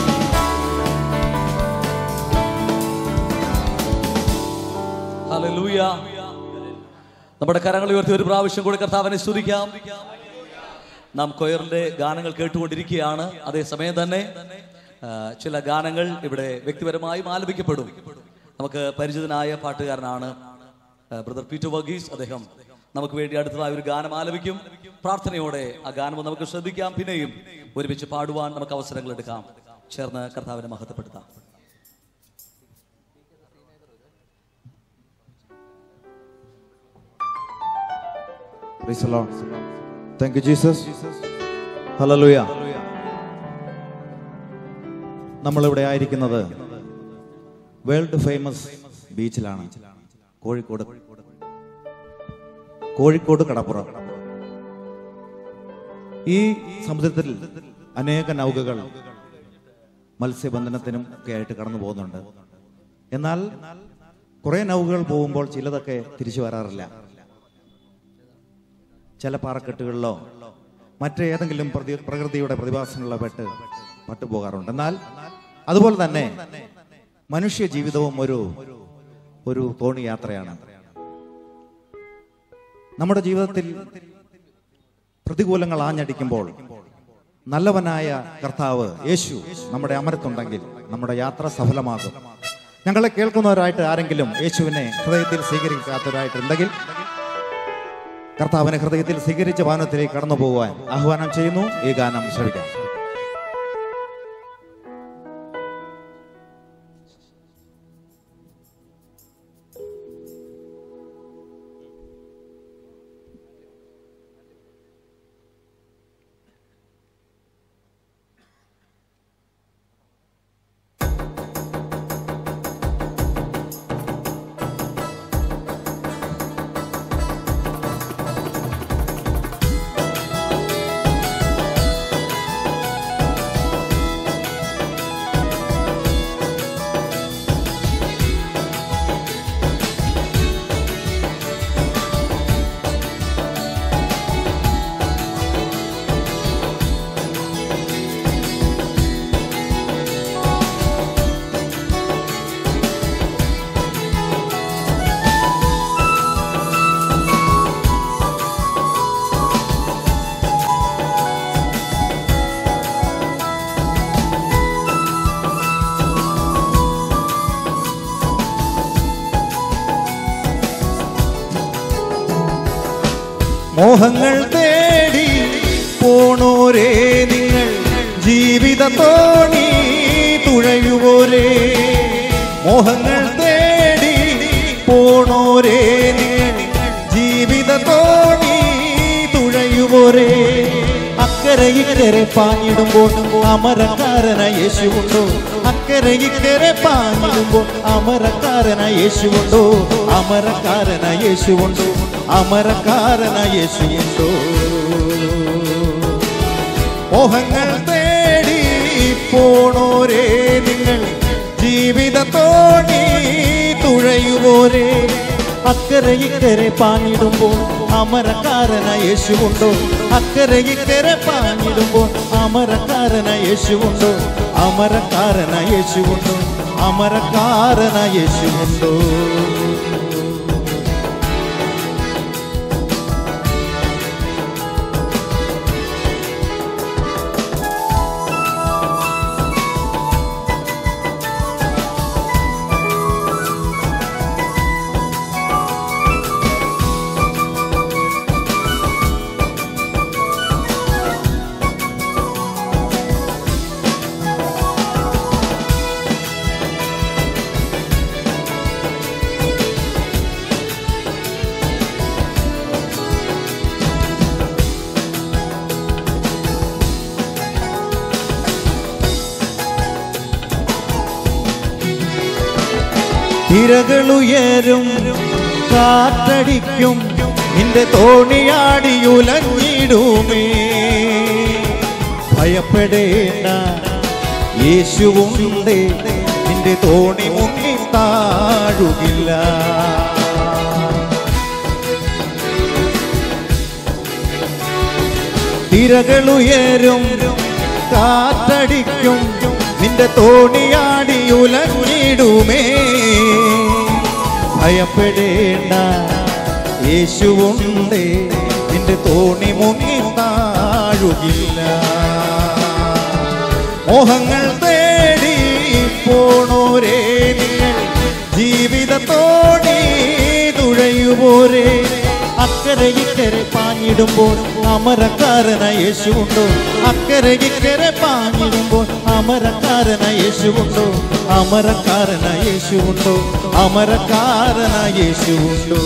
[SPEAKER 2] ഹല്ലേലൂയ നമ്മുടെ കരങ്ങൾ ഉയർത്തി ഒരു പ്രാവശ്യം കൂടി കർത്താവിനെ സ്തുതിക്കാം നാം കൊയറിന്റെ ഗാനങ്ങൾ കേട്ടുകൊണ്ടിരിക്കുകയാണ് അതേസമയം തന്നെ ആ, ചില ഗാനങ്ങൾ ഇവിടെ വ്യക്തിപരമായും ആലപിക്കപ്പെടും നമുക്ക് പരിചിതനായ പാട്ടുകാരനാണ് ആ, ബ്രദർ പീറ്റർ വർഗീസ് അദ്ദേഹം നമുക്ക് വേണ്ടി അടുത്തതായി ഒരു ഗാനം ആലപിക്കും പ്രാർത്ഥനയോടെ ആ ഗാനം നമുക്ക് ശ്രദ്ധിക്കാം പിന്നെയും ഒരുമിച്ച് പാടുവാൻ നമുക്ക് അവസരങ്ങൾ എടുക്കാം ചേർന്ന് കർത്താവിനെ മഹത്വപ്പെടുത്താം
[SPEAKER 3] Praise the Lord. Thank you, Jesus. Hallelujah. നമ്മളിവിടെ ആയിരിക്കുന്നത് വേൾഡ് ഫേമസ് ബീച്ചിലാണ് കോഴിക്കോട് കോഴിക്കോട് കടപ്പുറം ഈ സമുദ്രത്തിൽ അനേക നൗകകൾ മത്സ്യബന്ധനത്തിനും ഒക്കെ ആയിട്ട് കടന്നു പോകുന്നുണ്ട് എന്നാൽ കുറെ നൗകകൾ പോകുമ്പോൾ ചിലതൊക്കെ തിരിച്ചു വരാറില്ല ചില പാറക്കെട്ടുകളിലോ മറ്റേതെങ്കിലും പ്രതി- പ്രകൃതിയുടെ പ്രതിഭാസങ്ങളിലോ പെട്ട് പട്ടുപോകാറുണ്ട് എന്നാൽ അതുപോലെ തന്നെ മനുഷ്യ ജീവിതവും ഒരു ഒരു തോണി യാത്രയാണ് നമ്മുടെ ജീവിതത്തിൽ പ്രതികൂലങ്ങൾ ആഞ്ഞടിക്കുമ്പോൾ നല്ലവനായ കർത്താവ് യേശു നമ്മുടെ അമരത്തുണ്ടെങ്കിൽ നമ്മുടെ യാത്ര സഫലമാകും ഞങ്ങളെ കേൾക്കുന്നവരായിട്ട് ആരെങ്കിലും യേശുവിനെ ഹൃദയത്തിൽ സ്വീകരിക്കാത്തവരായിട്ടുണ്ടെങ്കിൽ കർത്താവിനെ ഹൃദയത്തിൽ സ്വീകരിച്ച വാനത്തിലേക്ക് കടന്നു പോകുവാൻ ആഹ്വാനം ചെയ്യുന്നു ഈ ഗാനം ശ്രമിക്കാം മോഹങ്ങൾ തേടി പോണോരേ നിങ്ങൾ ജീവിത തോണി തുഴയുവോരേ മോഹങ്ങൾ തേടി പോണോരേ നിങ്ങൾ ജീവിത തോണി തുഴയുവോരേ അക്കരെ ഇക്കരെ പാഞ്ഞിടുമ്പോൾ അമരക്കാരന യേശുവുണ്ടോ അക്കരെ ഇക്കരെ പാഞ്ഞിടുമ്പോൾ അമരക്കാരന യേശുവുണ്ടോ അമരക്കാരന യേശുവുണ്ടോ അമരക്കാരന യേശുവുണ്ടോ മോഹങ്ങൾ തേടി പോണോരേ നിങ്ങൾ ജീവിത തോണി തുഴയുവോരേ അക്കരെ ഇക്കരെ പാഞ്ഞിടുമ്പോൾ അമരക്കാരന യേശുവുണ്ടോ അക്കരെ ഇക്കരെ പാഞ്ഞിടുമ്പോൾ അമരക്കാരന യേശുവുണ്ടോ അമരക്കാരന യേശുവുണ്ടോ അമരക്കാരന യേശുവുണ്ടോ തിരകളുയരും കാറ്റടിക്കും നിന്റെ തോണിയാടിയുലഞ്ഞിടുമേ ഭയപ്പെടേണ്ട യേശുവുണ്ട് നിന്റെ തോണി മുങ്ങി താഴുകില്ല തിരകളുയരും കാറ്റടിക്കും നിന്റെ തോണിയാടിയുലഞ്ഞിടുമേ ഭയപ്പെടേണ്ട യേശുവുണ്ട് നിന്റെ തോണി മുങ്ങി താഴുകില്ല മോഹങ്ങൾ തേടി പോണോരേ നിങ്ങൾ ജീവിത തോണി തുഴയുപോരേ അക്കരെ ഇക്കരെ പാഞ്ഞിടുമ്പോൾ അമരക്കാരന യേശുണ്ടോ അക്കരെ ഇക്കരെ പാഞ്ഞിടുമ്പോൾ അമരക്കാരന യേശുണ്ടോ അമരക്കാരന യേശുണ്ടോ അമരക്കാരന യേശുണ്ടോ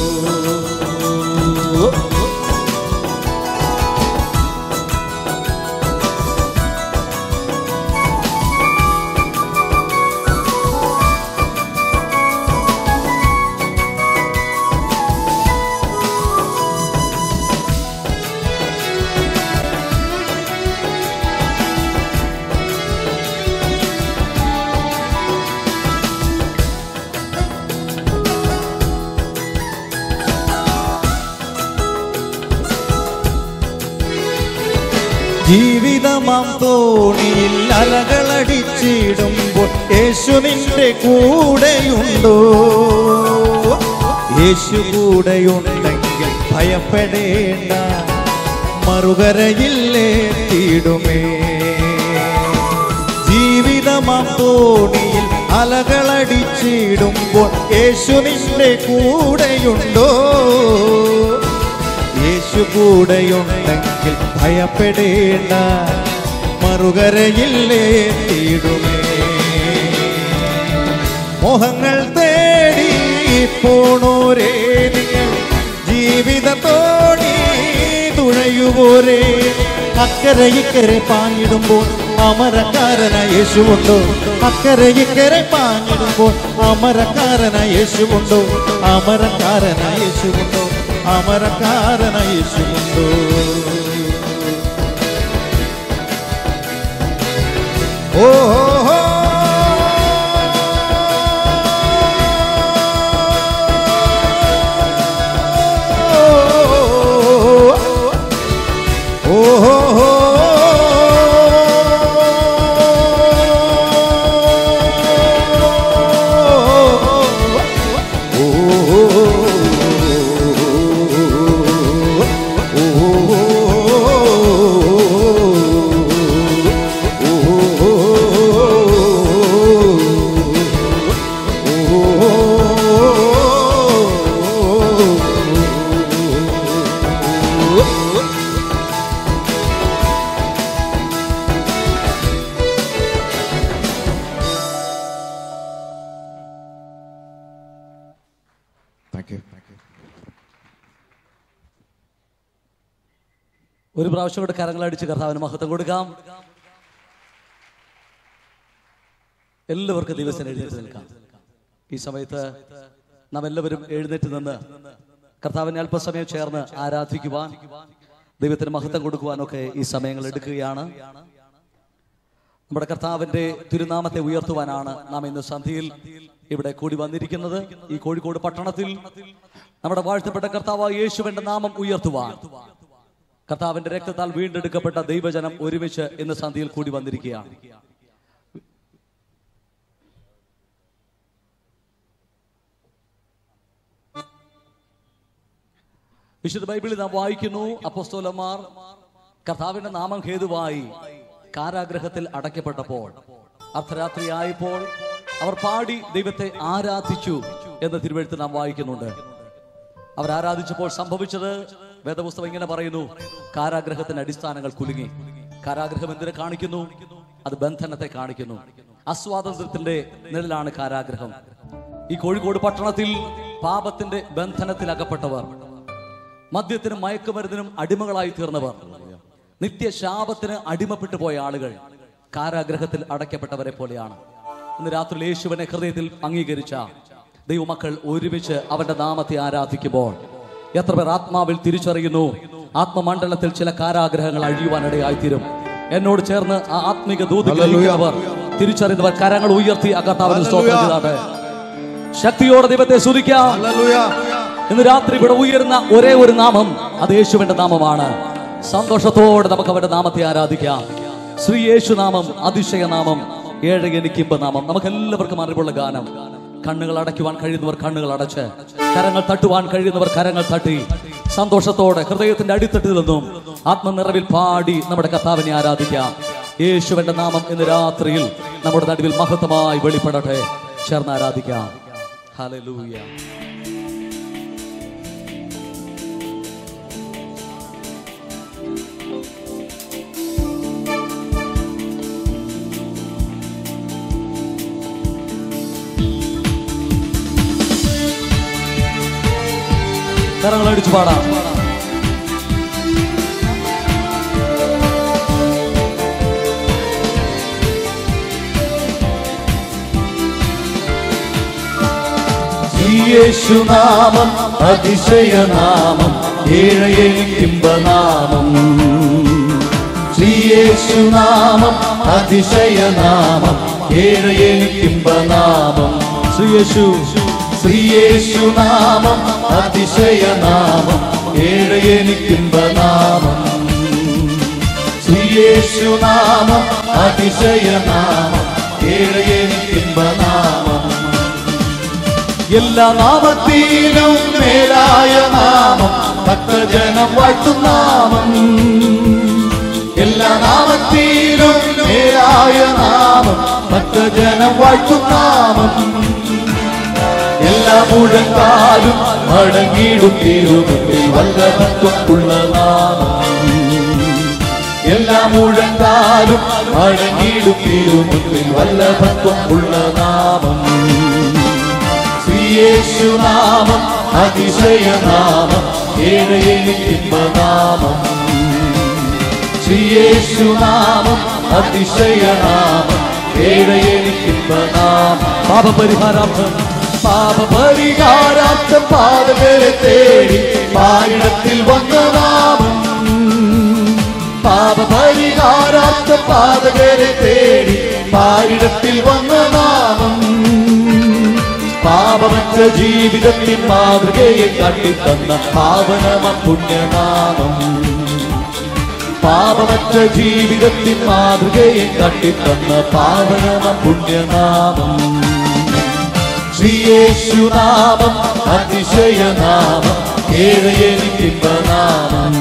[SPEAKER 3] ജീവിതമാം തോണിയിൽ അലകളടിച്ചിടുമ്പോൾ യേശു നിന്റെ കൂടെയുണ്ടോ യേശു കൂടെയുണ്ടെങ്കിൽ ഭയപ്പെടേണ്ട മറുകരയില്ലേത്തിടുമേ ജീവിതമാം തോണിയിൽ അലകളടിച്ചിടുമ്പോൾ യേശു നിന്റെ കൂടെയുണ്ടോ യേശു കൂടെയുണ്ടെങ്കിൽ ഭയപ്പെടേണ്ട മറുകരയില്ലേത്തിടുമേ മോഹങ്ങൾ തേടി പോണോരേ നിങ്ങൾ ജീവിത തോണി തുഴയുപോരേ അക്കരെ ഇക്കരെ പാഞ്ഞിടുമ്പോൾ അമരക്കാരന യേശുവുണ്ടോ അക്കരെ ഇക്കരെ പാഞ്ഞിടുമ്പോൾ അമരക്കാരന യേശുവുണ്ടോ അമരക്കാരന യേശുവുണ്ടോ അമരക്കാരന യേശുവുണ്ടോ ഓ ഹോ, ഹോ. ഓ ഹോ, ഹോ. ഓ താങ്ക് യു
[SPEAKER 2] ഒരു പ്രാവശ്യം കൂടെ കരങ്ങളടിച്ച് കർത്താവിന് മഹത്വം കൊടുക്കാം എല്ലാവർക്കും ദിവസം എഴുന്നേറ്റ് നിൽക്കാം ഈ സമയത്ത് നാം എല്ലാവരും എഴുന്നേറ്റ് നിന്ന് കർത്താവിനെ അല്പസമയം ചേർന്ന് ആരാധിക്കുവാൻ ദൈവത്തിന് മഹത്വം കൊടുക്കുവാനൊക്കെ ഈ സമയങ്ങൾ എടുക്കുകയാണ് നമ്മുടെ കർത്താവിന്റെ തിരുനാമത്തെ ഉയർത്തുവാനാണ് നാം ഇന്ന് സന്ധ്യയിൽ ഇവിടെ കൂടി വന്നിരിക്കുന്നത് ഈ കോഴിക്കോട് പട്ടണത്തിൽ നമ്മുടെ വാഴ്ത്തപ്പെട്ട കർത്താവ് യേശുവിന്റെ നാമം ഉയർത്തുവാൻ കർത്താവിന്റെ രക്തത്താൽ വീണ്ടെടുക്കപ്പെട്ട ദൈവജനം ഒരുമിച്ച് ഇന്ന് സന്ധ്യയിൽ കൂടി വന്നിരിക്കുകയാണ് വിശുദ്ധ ബൈബിളിൽ നാം വായിക്കുന്നു അപ്പോസ്തോലന്മാർ കർത്താവിന്റെ നാമം ഹേതുവായി കാരാഗ്രഹത്തിൽ അടയ്ക്കപ്പെട്ടപ്പോൾ അർദ്ധരാത്രി ആയപ്പോൾ അവർ പാടി ദൈവത്തെ ആരാധിച്ചു എന്ന് തിരുവഴുത്ത് നാം വായിക്കുന്നുണ്ട് അവർ ആരാധിച്ചപ്പോൾ സംഭവിച്ചത് വേദപുസ്തകം ഇങ്ങനെ പറയുന്നു കാരാഗ്രഹത്തിന്റെ അടിസ്ഥാനങ്ങൾ കുലുങ്ങി കാരാഗ്രഹം എന്തിനെ കാണിക്കുന്നു അത് ബന്ധനത്തെ കാണിക്കുന്നു അസ്വാതന്ത്ര്യത്തിന്റെ നിഴലാണ് കാരാഗ്രഹം ഈ കോഴിക്കോട് പട്ടണത്തിൽ പാപത്തിന്റെ ബന്ധനത്തിൽ അകപ്പെട്ടവർ മദ്യത്തിനും മയക്കുമരുന്നിനും അടിമകളായി തീർന്നവർ നിത്യശാപത്തിന് അടിമപ്പെട്ടു പോയ ആളുകൾ കാരാഗ്രഹത്തിൽ അടയ്ക്കപ്പെട്ടവരെ പോലെയാണ് ഇന്ന് രാത്രി യേശുവിനെ ഹൃദയത്തിൽ അംഗീകരിച്ച ദൈവമക്കൾ ഒരുമിച്ച് അവന്റെ നാമത്തെ ആരാധിക്കുമ്പോൾ എത്ര പേർ ആത്മാവിൽ തിരിച്ചറിയുന്നു ആത്മമണ്ഡലത്തിൽ ചില കാരാഗ്രഹങ്ങൾ അഴിയുവാനിടയായിത്തീരും എന്നോട് ചേർന്ന് ആ ആത്മിക ദൂത് ഗ്രഹിക്കുന്നവർ തിരിച്ചറിയുന്നവർ കരങ്ങൾ ഉയർത്തി ആ കർത്താവിന് സ്തോത്രം ചെയ്താട്ടെ ശക്തിയോടെ ദൈവത്തെ സ്തുതിക്കാം ഇന്ന് രാത്രി ഇവിടെ ഉയരുന്ന ഒരേ ഒരു നാമം അത് യേശുവിന്റെ നാമമാണ് സന്തോഷത്തോടെ നമുക്ക് അവന്റെ നാമത്തെ ആരാധിക്കാം ശ്രീ യേശു നാമം അതിശയ നാമം ഏഴകനിക്കിമ്പ നാമം നമുക്ക് എല്ലാവർക്കും അറിവുള്ള ഗാനം കണ്ണുകൾ അടയ്ക്കുവാൻ കഴിയുന്നവർ കണ്ണുകൾ അടച്ച് കരങ്ങൾ തട്ടുവാൻ കഴിയുന്നവർ കരങ്ങൾ തട്ടി സന്തോഷത്തോടെ ഹൃദയത്തിന്റെ അടിത്തട്ടിൽ നിന്നും ആത്മനിറവിൽ പാടി നമ്മുടെ കർത്താവിനെ ആരാധിക്കാം യേശുവിന്റെ നാമം ഇന്ന് രാത്രിയിൽ നമ്മുടെ നടുവിൽ മഹത്വമായി വെളിപ്പെടട്ടെ ചേർന്ന് ആരാധിക്കാം ഹല്ലേലൂയ കരങ്ങൾ അടിച്ചു പാടാം
[SPEAKER 4] യേശുനാമം അതിശയനാമം ഏഴയെനിക്കിമ്പനാമം ശ്രീയേശുനാമം അതിശയനാമം ഏഴയെനിക്കിമ്പനാമം ശ്രീയേശു ശ്രീയേശുനാമം അതിശയനാമം ഏഴയെനിക്കിമ്പനാമം ശ്രീയേശുനാമം അതിശയനാമം ഏഴയെനിക്കിമ്പനാമം എല്ലാ നാമത്തിലും മേലായ നാമം ഭക്തജനം വാഴ്ത്തും നാമം എല്ലാ നാമത്തിലും മേലായ നാമം ഭക്തജനം വാഴ്ത്തും നാമം എല്ലാ മുഴങ്കാലും മടങ്ങിടും തിരുമുമ്പിൽ വല്ലഭത്വമുള്ള നാമം എല്ലാ മുഴങ്കാലും മടങ്ങിടും തിരുമുമ്പിൽ വല്ലഭത്വമുള്ള നാമം ശ്രീയേശുനാമം അതിശയനാമം ഏഴയെനിക്കിമ്പനാമം ശ്രീയേശുനാമം അതിശയനാമം ഏഴയെനിക്കിമ്പനാമം പാപപരിഹാരാർത്ഥം പാപപരിഹാരാർത്ഥം പാതകളെ തേടി പായിടത്തിൽ വന്ന നാമം പാപപരിഹാരാർത്ഥം പാതകളെ തേടി പായിടത്തിൽ വന്ന നാമം പാപമറ്റ ജീവിതത്തിൻ മാതൃകയെ കാട്ടിത്തന്ന പാവനമ പുണ്യനാമം പാപമറ്റ ജീവിതത്തിൻ മാതൃകയെ കാട്ടിത്തന്ന പാവനമ പുണ്യനാമം ശ്രീയേശുനാമം അതിശയനാമം ഏഴയെനിക്കിമ്പനാമം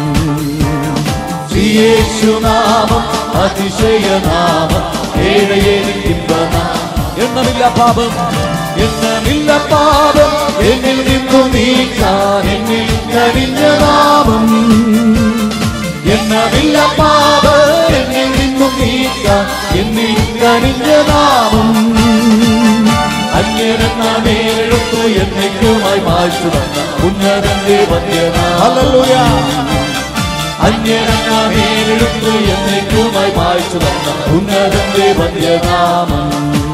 [SPEAKER 4] ശ്രീയേശുനാമം അതിശയനാമം ഏഴയെനിക്കിമ്പനാമം എണ്ണമില്ല പാപം എണ്ണമില്ല പാപം എന്നിൽ നിന്നു നീക്കാൻ എന്നിൽ കഴിഞ്ഞ നാമം എണ്ണമില്ല പാപം എന്നിൽ നിന്നു നീക്കാൻ എന്നിൽ കഴിഞ്ഞ നാമം അന്യരെന്ന മേലെടുത്തു എന്നേക്കുമായി മായ്ച്ചു തന്ന ഉന്നതന്റെ വന്യനാമം
[SPEAKER 3] ഹല്ലേലൂയ
[SPEAKER 4] അന്യരെന്ന മേലെടുത്തു എന്നേക്കുമായി മായ്ച്ചു തന്ന ഉന്നതന്റെ വന്യനാമം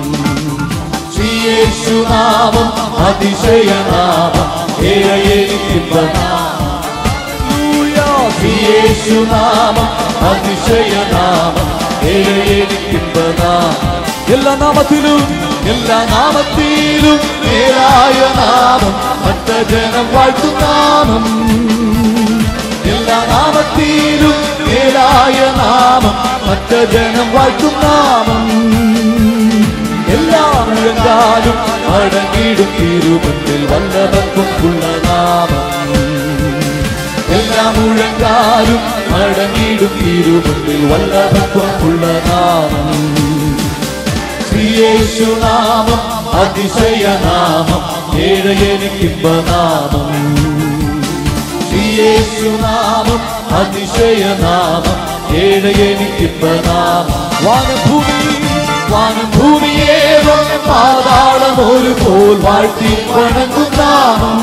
[SPEAKER 4] ശ്രീയേശുനാമം അതിശയനാമം ശ്രീയേശുനാമം അതിശയനാമം ഏഴേലിക്കുമ്പനാമം എല്ലാ നാമത്തിലും എല്ലാ നാമത്തിലും നേരായ നാമം മറ്റ ജനം വാഴ്ത്തും നാമം എല്ലാ നാമത്തിലും നേരായ നാമം മറ്റ ജനം വാഴ്ത്തും നാമം എല്ലാ മുഴങ്കാലും അടങ്ങിടും തിരുമുന്നിൽ വല്ലഭക്കുള്ള നാമം എല്ലാ മുഴങ്കാലും അടങ്ങിടും തിരുമുന്നിൽ വല്ലഭക്കുള്ള നാമം ശ്രീയേശുനാമം അതിശയനാമം ഏഴയനിക്കിമ്പനാമം ശ്രീയേശുനാമം അതിശയനാമം ഏഴയനിക്കിമ്പനാമം വാനഭൂമി വാനഭൂമിയേവം പാതാളം ഒരു പോൽ വാഴ്ത്തി വണങ്ങും നാമം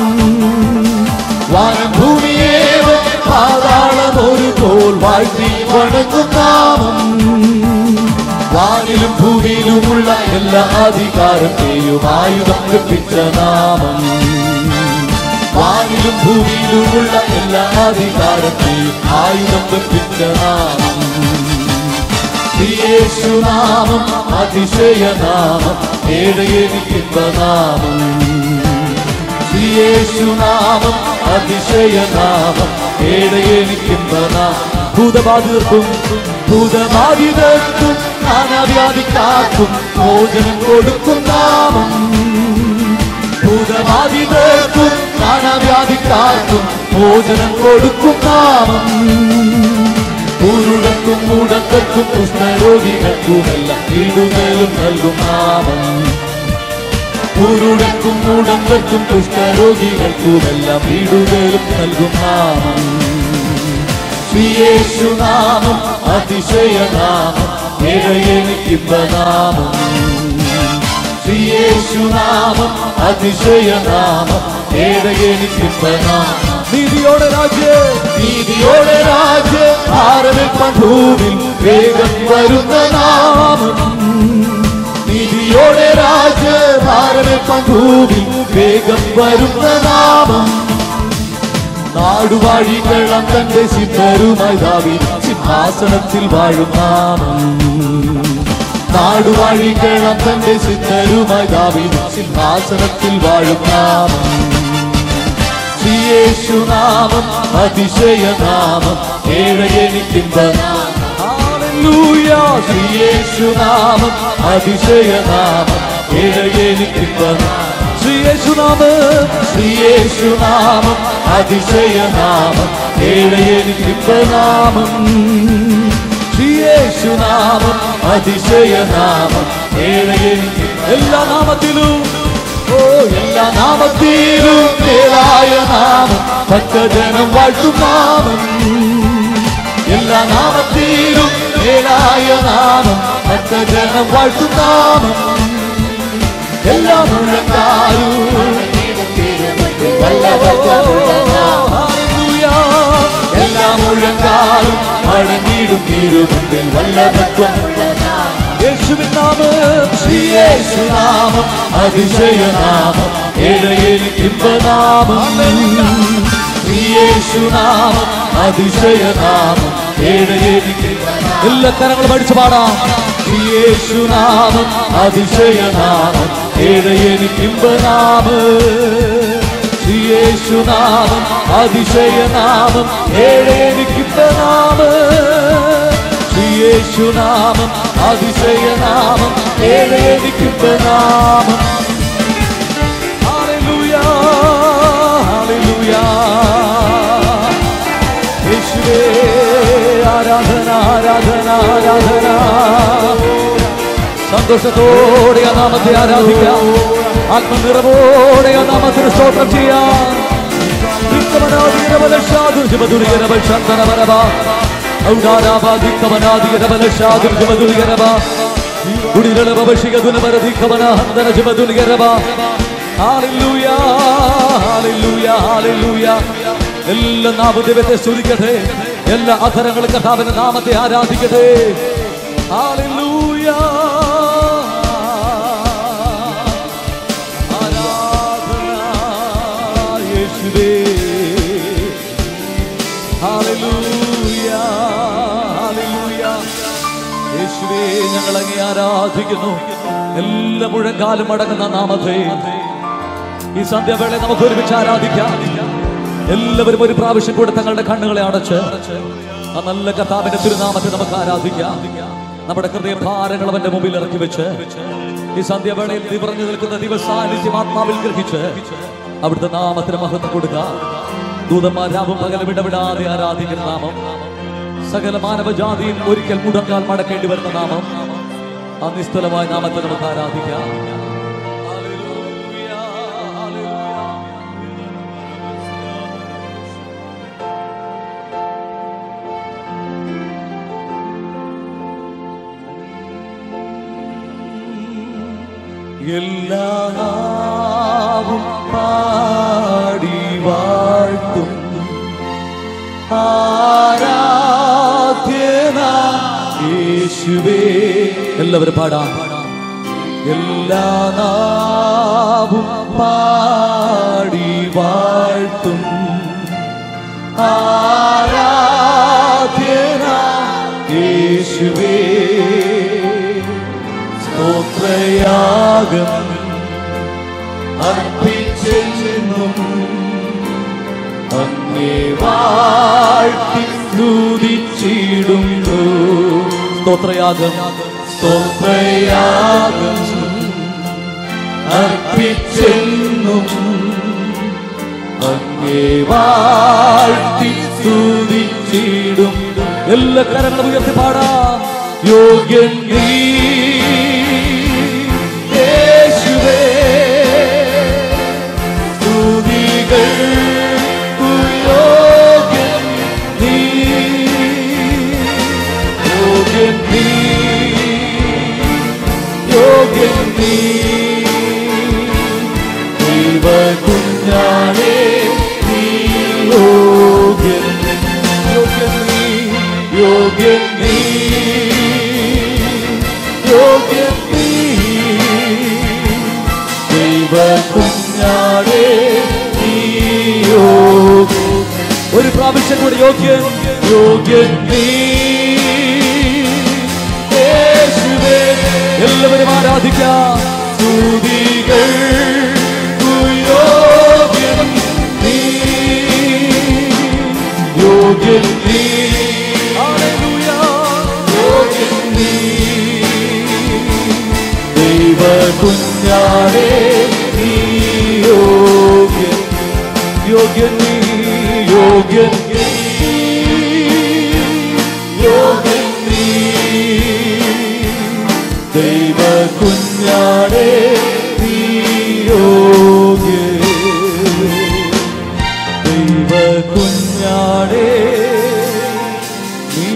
[SPEAKER 4] വാനഭൂമിയേവം പാതാളം ഒരു പോൽ വാഴ്ത്തി വണങ്ങും നാമം വാനിലും ഭൂമിയിലുമുള്ള എല്ലാ അധികാരത്തെയും ആയുധം കൽപ്പിച്ച നാമം വാനിലും ഭൂമിയിലുമുള്ള എല്ലാ അധികാരത്തെയും ആയുധം കൽപ്പിച്ച നാമം ശ്രീയേശുനാമം അതിശയനാമം ഏഴയെനിക്കിമ്പ നാമം ശ്രീയേശുനാമം അതിശയനാമം ഏഴയെനിക്കിമ്പ നാമം ഭൂതബാധിതർക്കും ഭൂതബാധിതർക്കും നാനാവ്യാധിക്കാർക്കും മോചനം കൊടുക്കും നാമം ഭൂതബാധിതർക്കും നാനാവ്യാധിക്കാർക്കും മോചനം കൊടുക്കും നാമം കുരുടക്കും മുടക്കർക്കും കുഷ്ണരോഗികൾക്കുമെല്ലാം വീടുകളും നൽകും നാമം കുരുടക്കും മുടക്കർക്കും കുഷ്ണരോഗികൾക്കുമെല്ലാം വീടുകളും നൽകും നാമം ശ്രീയേശുനാമം അതിശയനാമം ഏഴയെനിക്കിമ്പനാമം ശ്രീയേശുനാമം അതിശയനാമം ഏഴയെനിക്കിമ്പനാമം നീതിയോടെ രാജ്യ നീതിയോടെ രാജ്യ ഭാരതൻ ഭൂമിൽ വേഗം വരുന്ന നാമം നീതിയോടെ രാജ്യ ഭാരതൻ ഭൂമിൽ വേഗം വരുന്ന നാമം നാടുവാഴികളം തന്റെ സിദ്ധരുമായി ദാവി സിംഹാസനത്തിൽ വാഴും നാമം നാടുവാഴികളം തന്റെ സിദ്ധരുമായി ദാവി സിംഹാസനത്തിൽ വാഴും നാമം ശ്രീയേശുനാമം അതിശയനാമം ഏഴയെനിക്കിമ്പ ശ്രീയേശുനാമം അതിശയനാമം ഏഴയെനിക്കിമ്പ ശ്രീയേശുനാമം ശ്രീയേശുനാമം അതിശയനാമം ഏഴയെനിക്കിമ്പനാമം ശ്രീയേശുനാമം അതിശയനാമം ഏഴയെനിക്ക് എല്ലാ നാമത്തിലും ഓ എല്ലാ നാമത്തിലും നേരായ നാമം ഭക്തജനം വാഴ്ത്തും നാമം എല്ലാ നാമത്തിലും നേരായ നാമം ഭക്തജനം വാഴ്ത്തും നാമം എല്ലാ മുഴക്കാരും എല്ലാ മുഴങ്കാലും മടങ്ങിടും തിരുമുമ്പിൽ വല്ലഭത്വം യേശുവിൻ നാമം ശ്രീയേശുനാമം അതിശയനാമം ഏഴയെനിക്കിമ്പനാമം ശ്രീയേശുനാമം അതിശയനാമം ഏഴയെനിക്ക് എല്ലാ കരങ്ങളും പഠിച്ചു പാടാം ശ്രീയേശുനാമം അതിശയനാമം ഏഴയെനിക്കിമ്പനാമം ശ്രീയേശുനാമം അതിശയനാമം ഏഴേനിക്കിമ്പനാമം ശ്രീയേശുനാമം അതിശയനാമം ഏഴേനിക്കിമ്പനാമം ഹല്ലേലൂയ ഹല്ലേലൂയ യേശുവേ ആരാധന ആരാധന ആരാധന സന്തോഷത്തോടെ ആ നാമത്തെ ആരാധിക്കാം ആത്മനിറവോടെ ആ നാമത്തിന് സ്തോത്രം ചെയ്യാം കുടിരള ഭവിഷിക ദുനമരതി കവന ഹന്തന ജുമതുനികരവ ഹാലൂയ ഹാലൂയ ഹാലൂയ എല്ലാ നാമദൈവത്തെ സ്തുതിക്കട്ടെ എല്ലാ അധരങ്ങളും കഥാവിന്റെ നാമത്തെ ആരാധിക്കട്ടെ ഹാലൂയ ആരാധന യേശുവേ ഹാലൂയ ഹാലൂയ യേശുവേ ഞങ്ങൾ അങ്ങേ ആരാധിക്കുന്നു എല്ലാ മുഴങ്കാലും അടങ്ങുന്ന നാമത്തെ ഈ സന്ധ്യവേള നമുക്ക് ഒരുമിച്ച് ആരാധിക്കാം എല്ലാവരും ഒരു പ്രാവശ്യം കൂടെ തങ്ങളുടെ കണ്ണുകളെ അടച്ച് ആ നല്ല കഥാവിന്റെ തിരുനാമത്തെ നമുക്ക് ആരാധിക്കാം നമ്മുടെ ഹൃദയഭാരങ്ങൾ അവന്റെ മുമ്പിൽ ഇറക്കി വെച്ച് ഈ സന്ധ്യവേളയിൽ നിറഞ്ഞു നിൽക്കുന്ന ദിവസാന്നിധ്യം ആത്മാവിൽ ഗ്രഹിച്ച് അവിടുത്തെ നാമത്തിന് മഹത്വം കൊടുക്കുക ദൂതന്മാരാവും പകലും ഇടപെടാതെ ആരാധിക്കുന്ന നാമം സകല മാനവജാതിയും ഒരിക്കൽ മുടങ്ങാൽ മടക്കേണ്ടി വരുന്ന നാമം ആ നിസ്തുലമായ നാമത്തെ നമുക്ക് ആരാധിക്കാം ഹല്ലേലൂയ, ഹല്ലേലൂയ. എല്ലാവും പാടി വാഴ്ത്തും ആരാധ്യന യേശുവേ എല്ലാവരും പാടാം എല്ലാ നാവും പാടി വാഴ്ത്തും ആരാധ്യന യേശുവേ സ്തോത്രയാഗം അർപ്പിച്ചെന്നും അങ്ങേ വാഴ്ത്തി സ്തുതിച്ചിടുന്നു സ്തോത്രയാഗം സ്തോത്രയാഗം അർപ്പിച്ചെന്നും അങ്ങേ വാഴ്ത്തി സ്തുതിച്ചിടും എല്ലാ കരങ്ങളും ഉയർത്തി പാടാം യോഗ്യൻ നീ യേശുവേ സ്തുതികൾ യോഗ്യൻ നീ യോഗ്യൻ നീ യോഗ്യൻ നീ ദൈവകുഞ്ഞാണേ നീ യോഗ്യൻ യോഗ്യൻ നീ യോഗ്യൻ നീ യോഗ്യൻ നീ ദൈവകുഞ്ഞാണേ നീ യോഗ്യൻ ഒരു പ്രാവശ്യം കൂടി യോഗ്യൻ യോഗ്യൻ നീ യേശുവേ എല്ലാവരും ആരാധിക്കാം സ്തുതികൾ യോഗ്യൻ നീ യോഗ്യൻ നീ ഹല്ലേലൂയ യോഗ്യൻ നീ ദൈവ കുഞ്ഞാടേ നീ യോഗ്യൻ യോഗ്യൻ നീ യോഗ്യൻ നീ യോഗ്യൻ നീ ദൈവ കുഞ്ഞാടേ നീ യോഗ്യൻ ദൈവ കുഞ്ഞാടേ നീ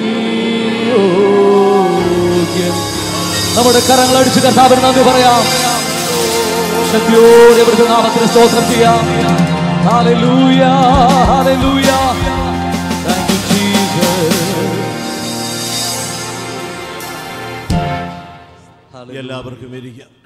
[SPEAKER 4] യോഗ്യൻ നമ്മുടെ കരങ്ങൾ അടിച്ച് കർത്താവിന് നന്ദി പറയാം ശക്തിയോടെ ഇവിടുത്തെ നാമത്തിന് സ്തോത്രം ചെയ്യാം hallelujah hallelujah thank you Jesus
[SPEAKER 5] എല്ലാവർക്കും ഇരിക്കാം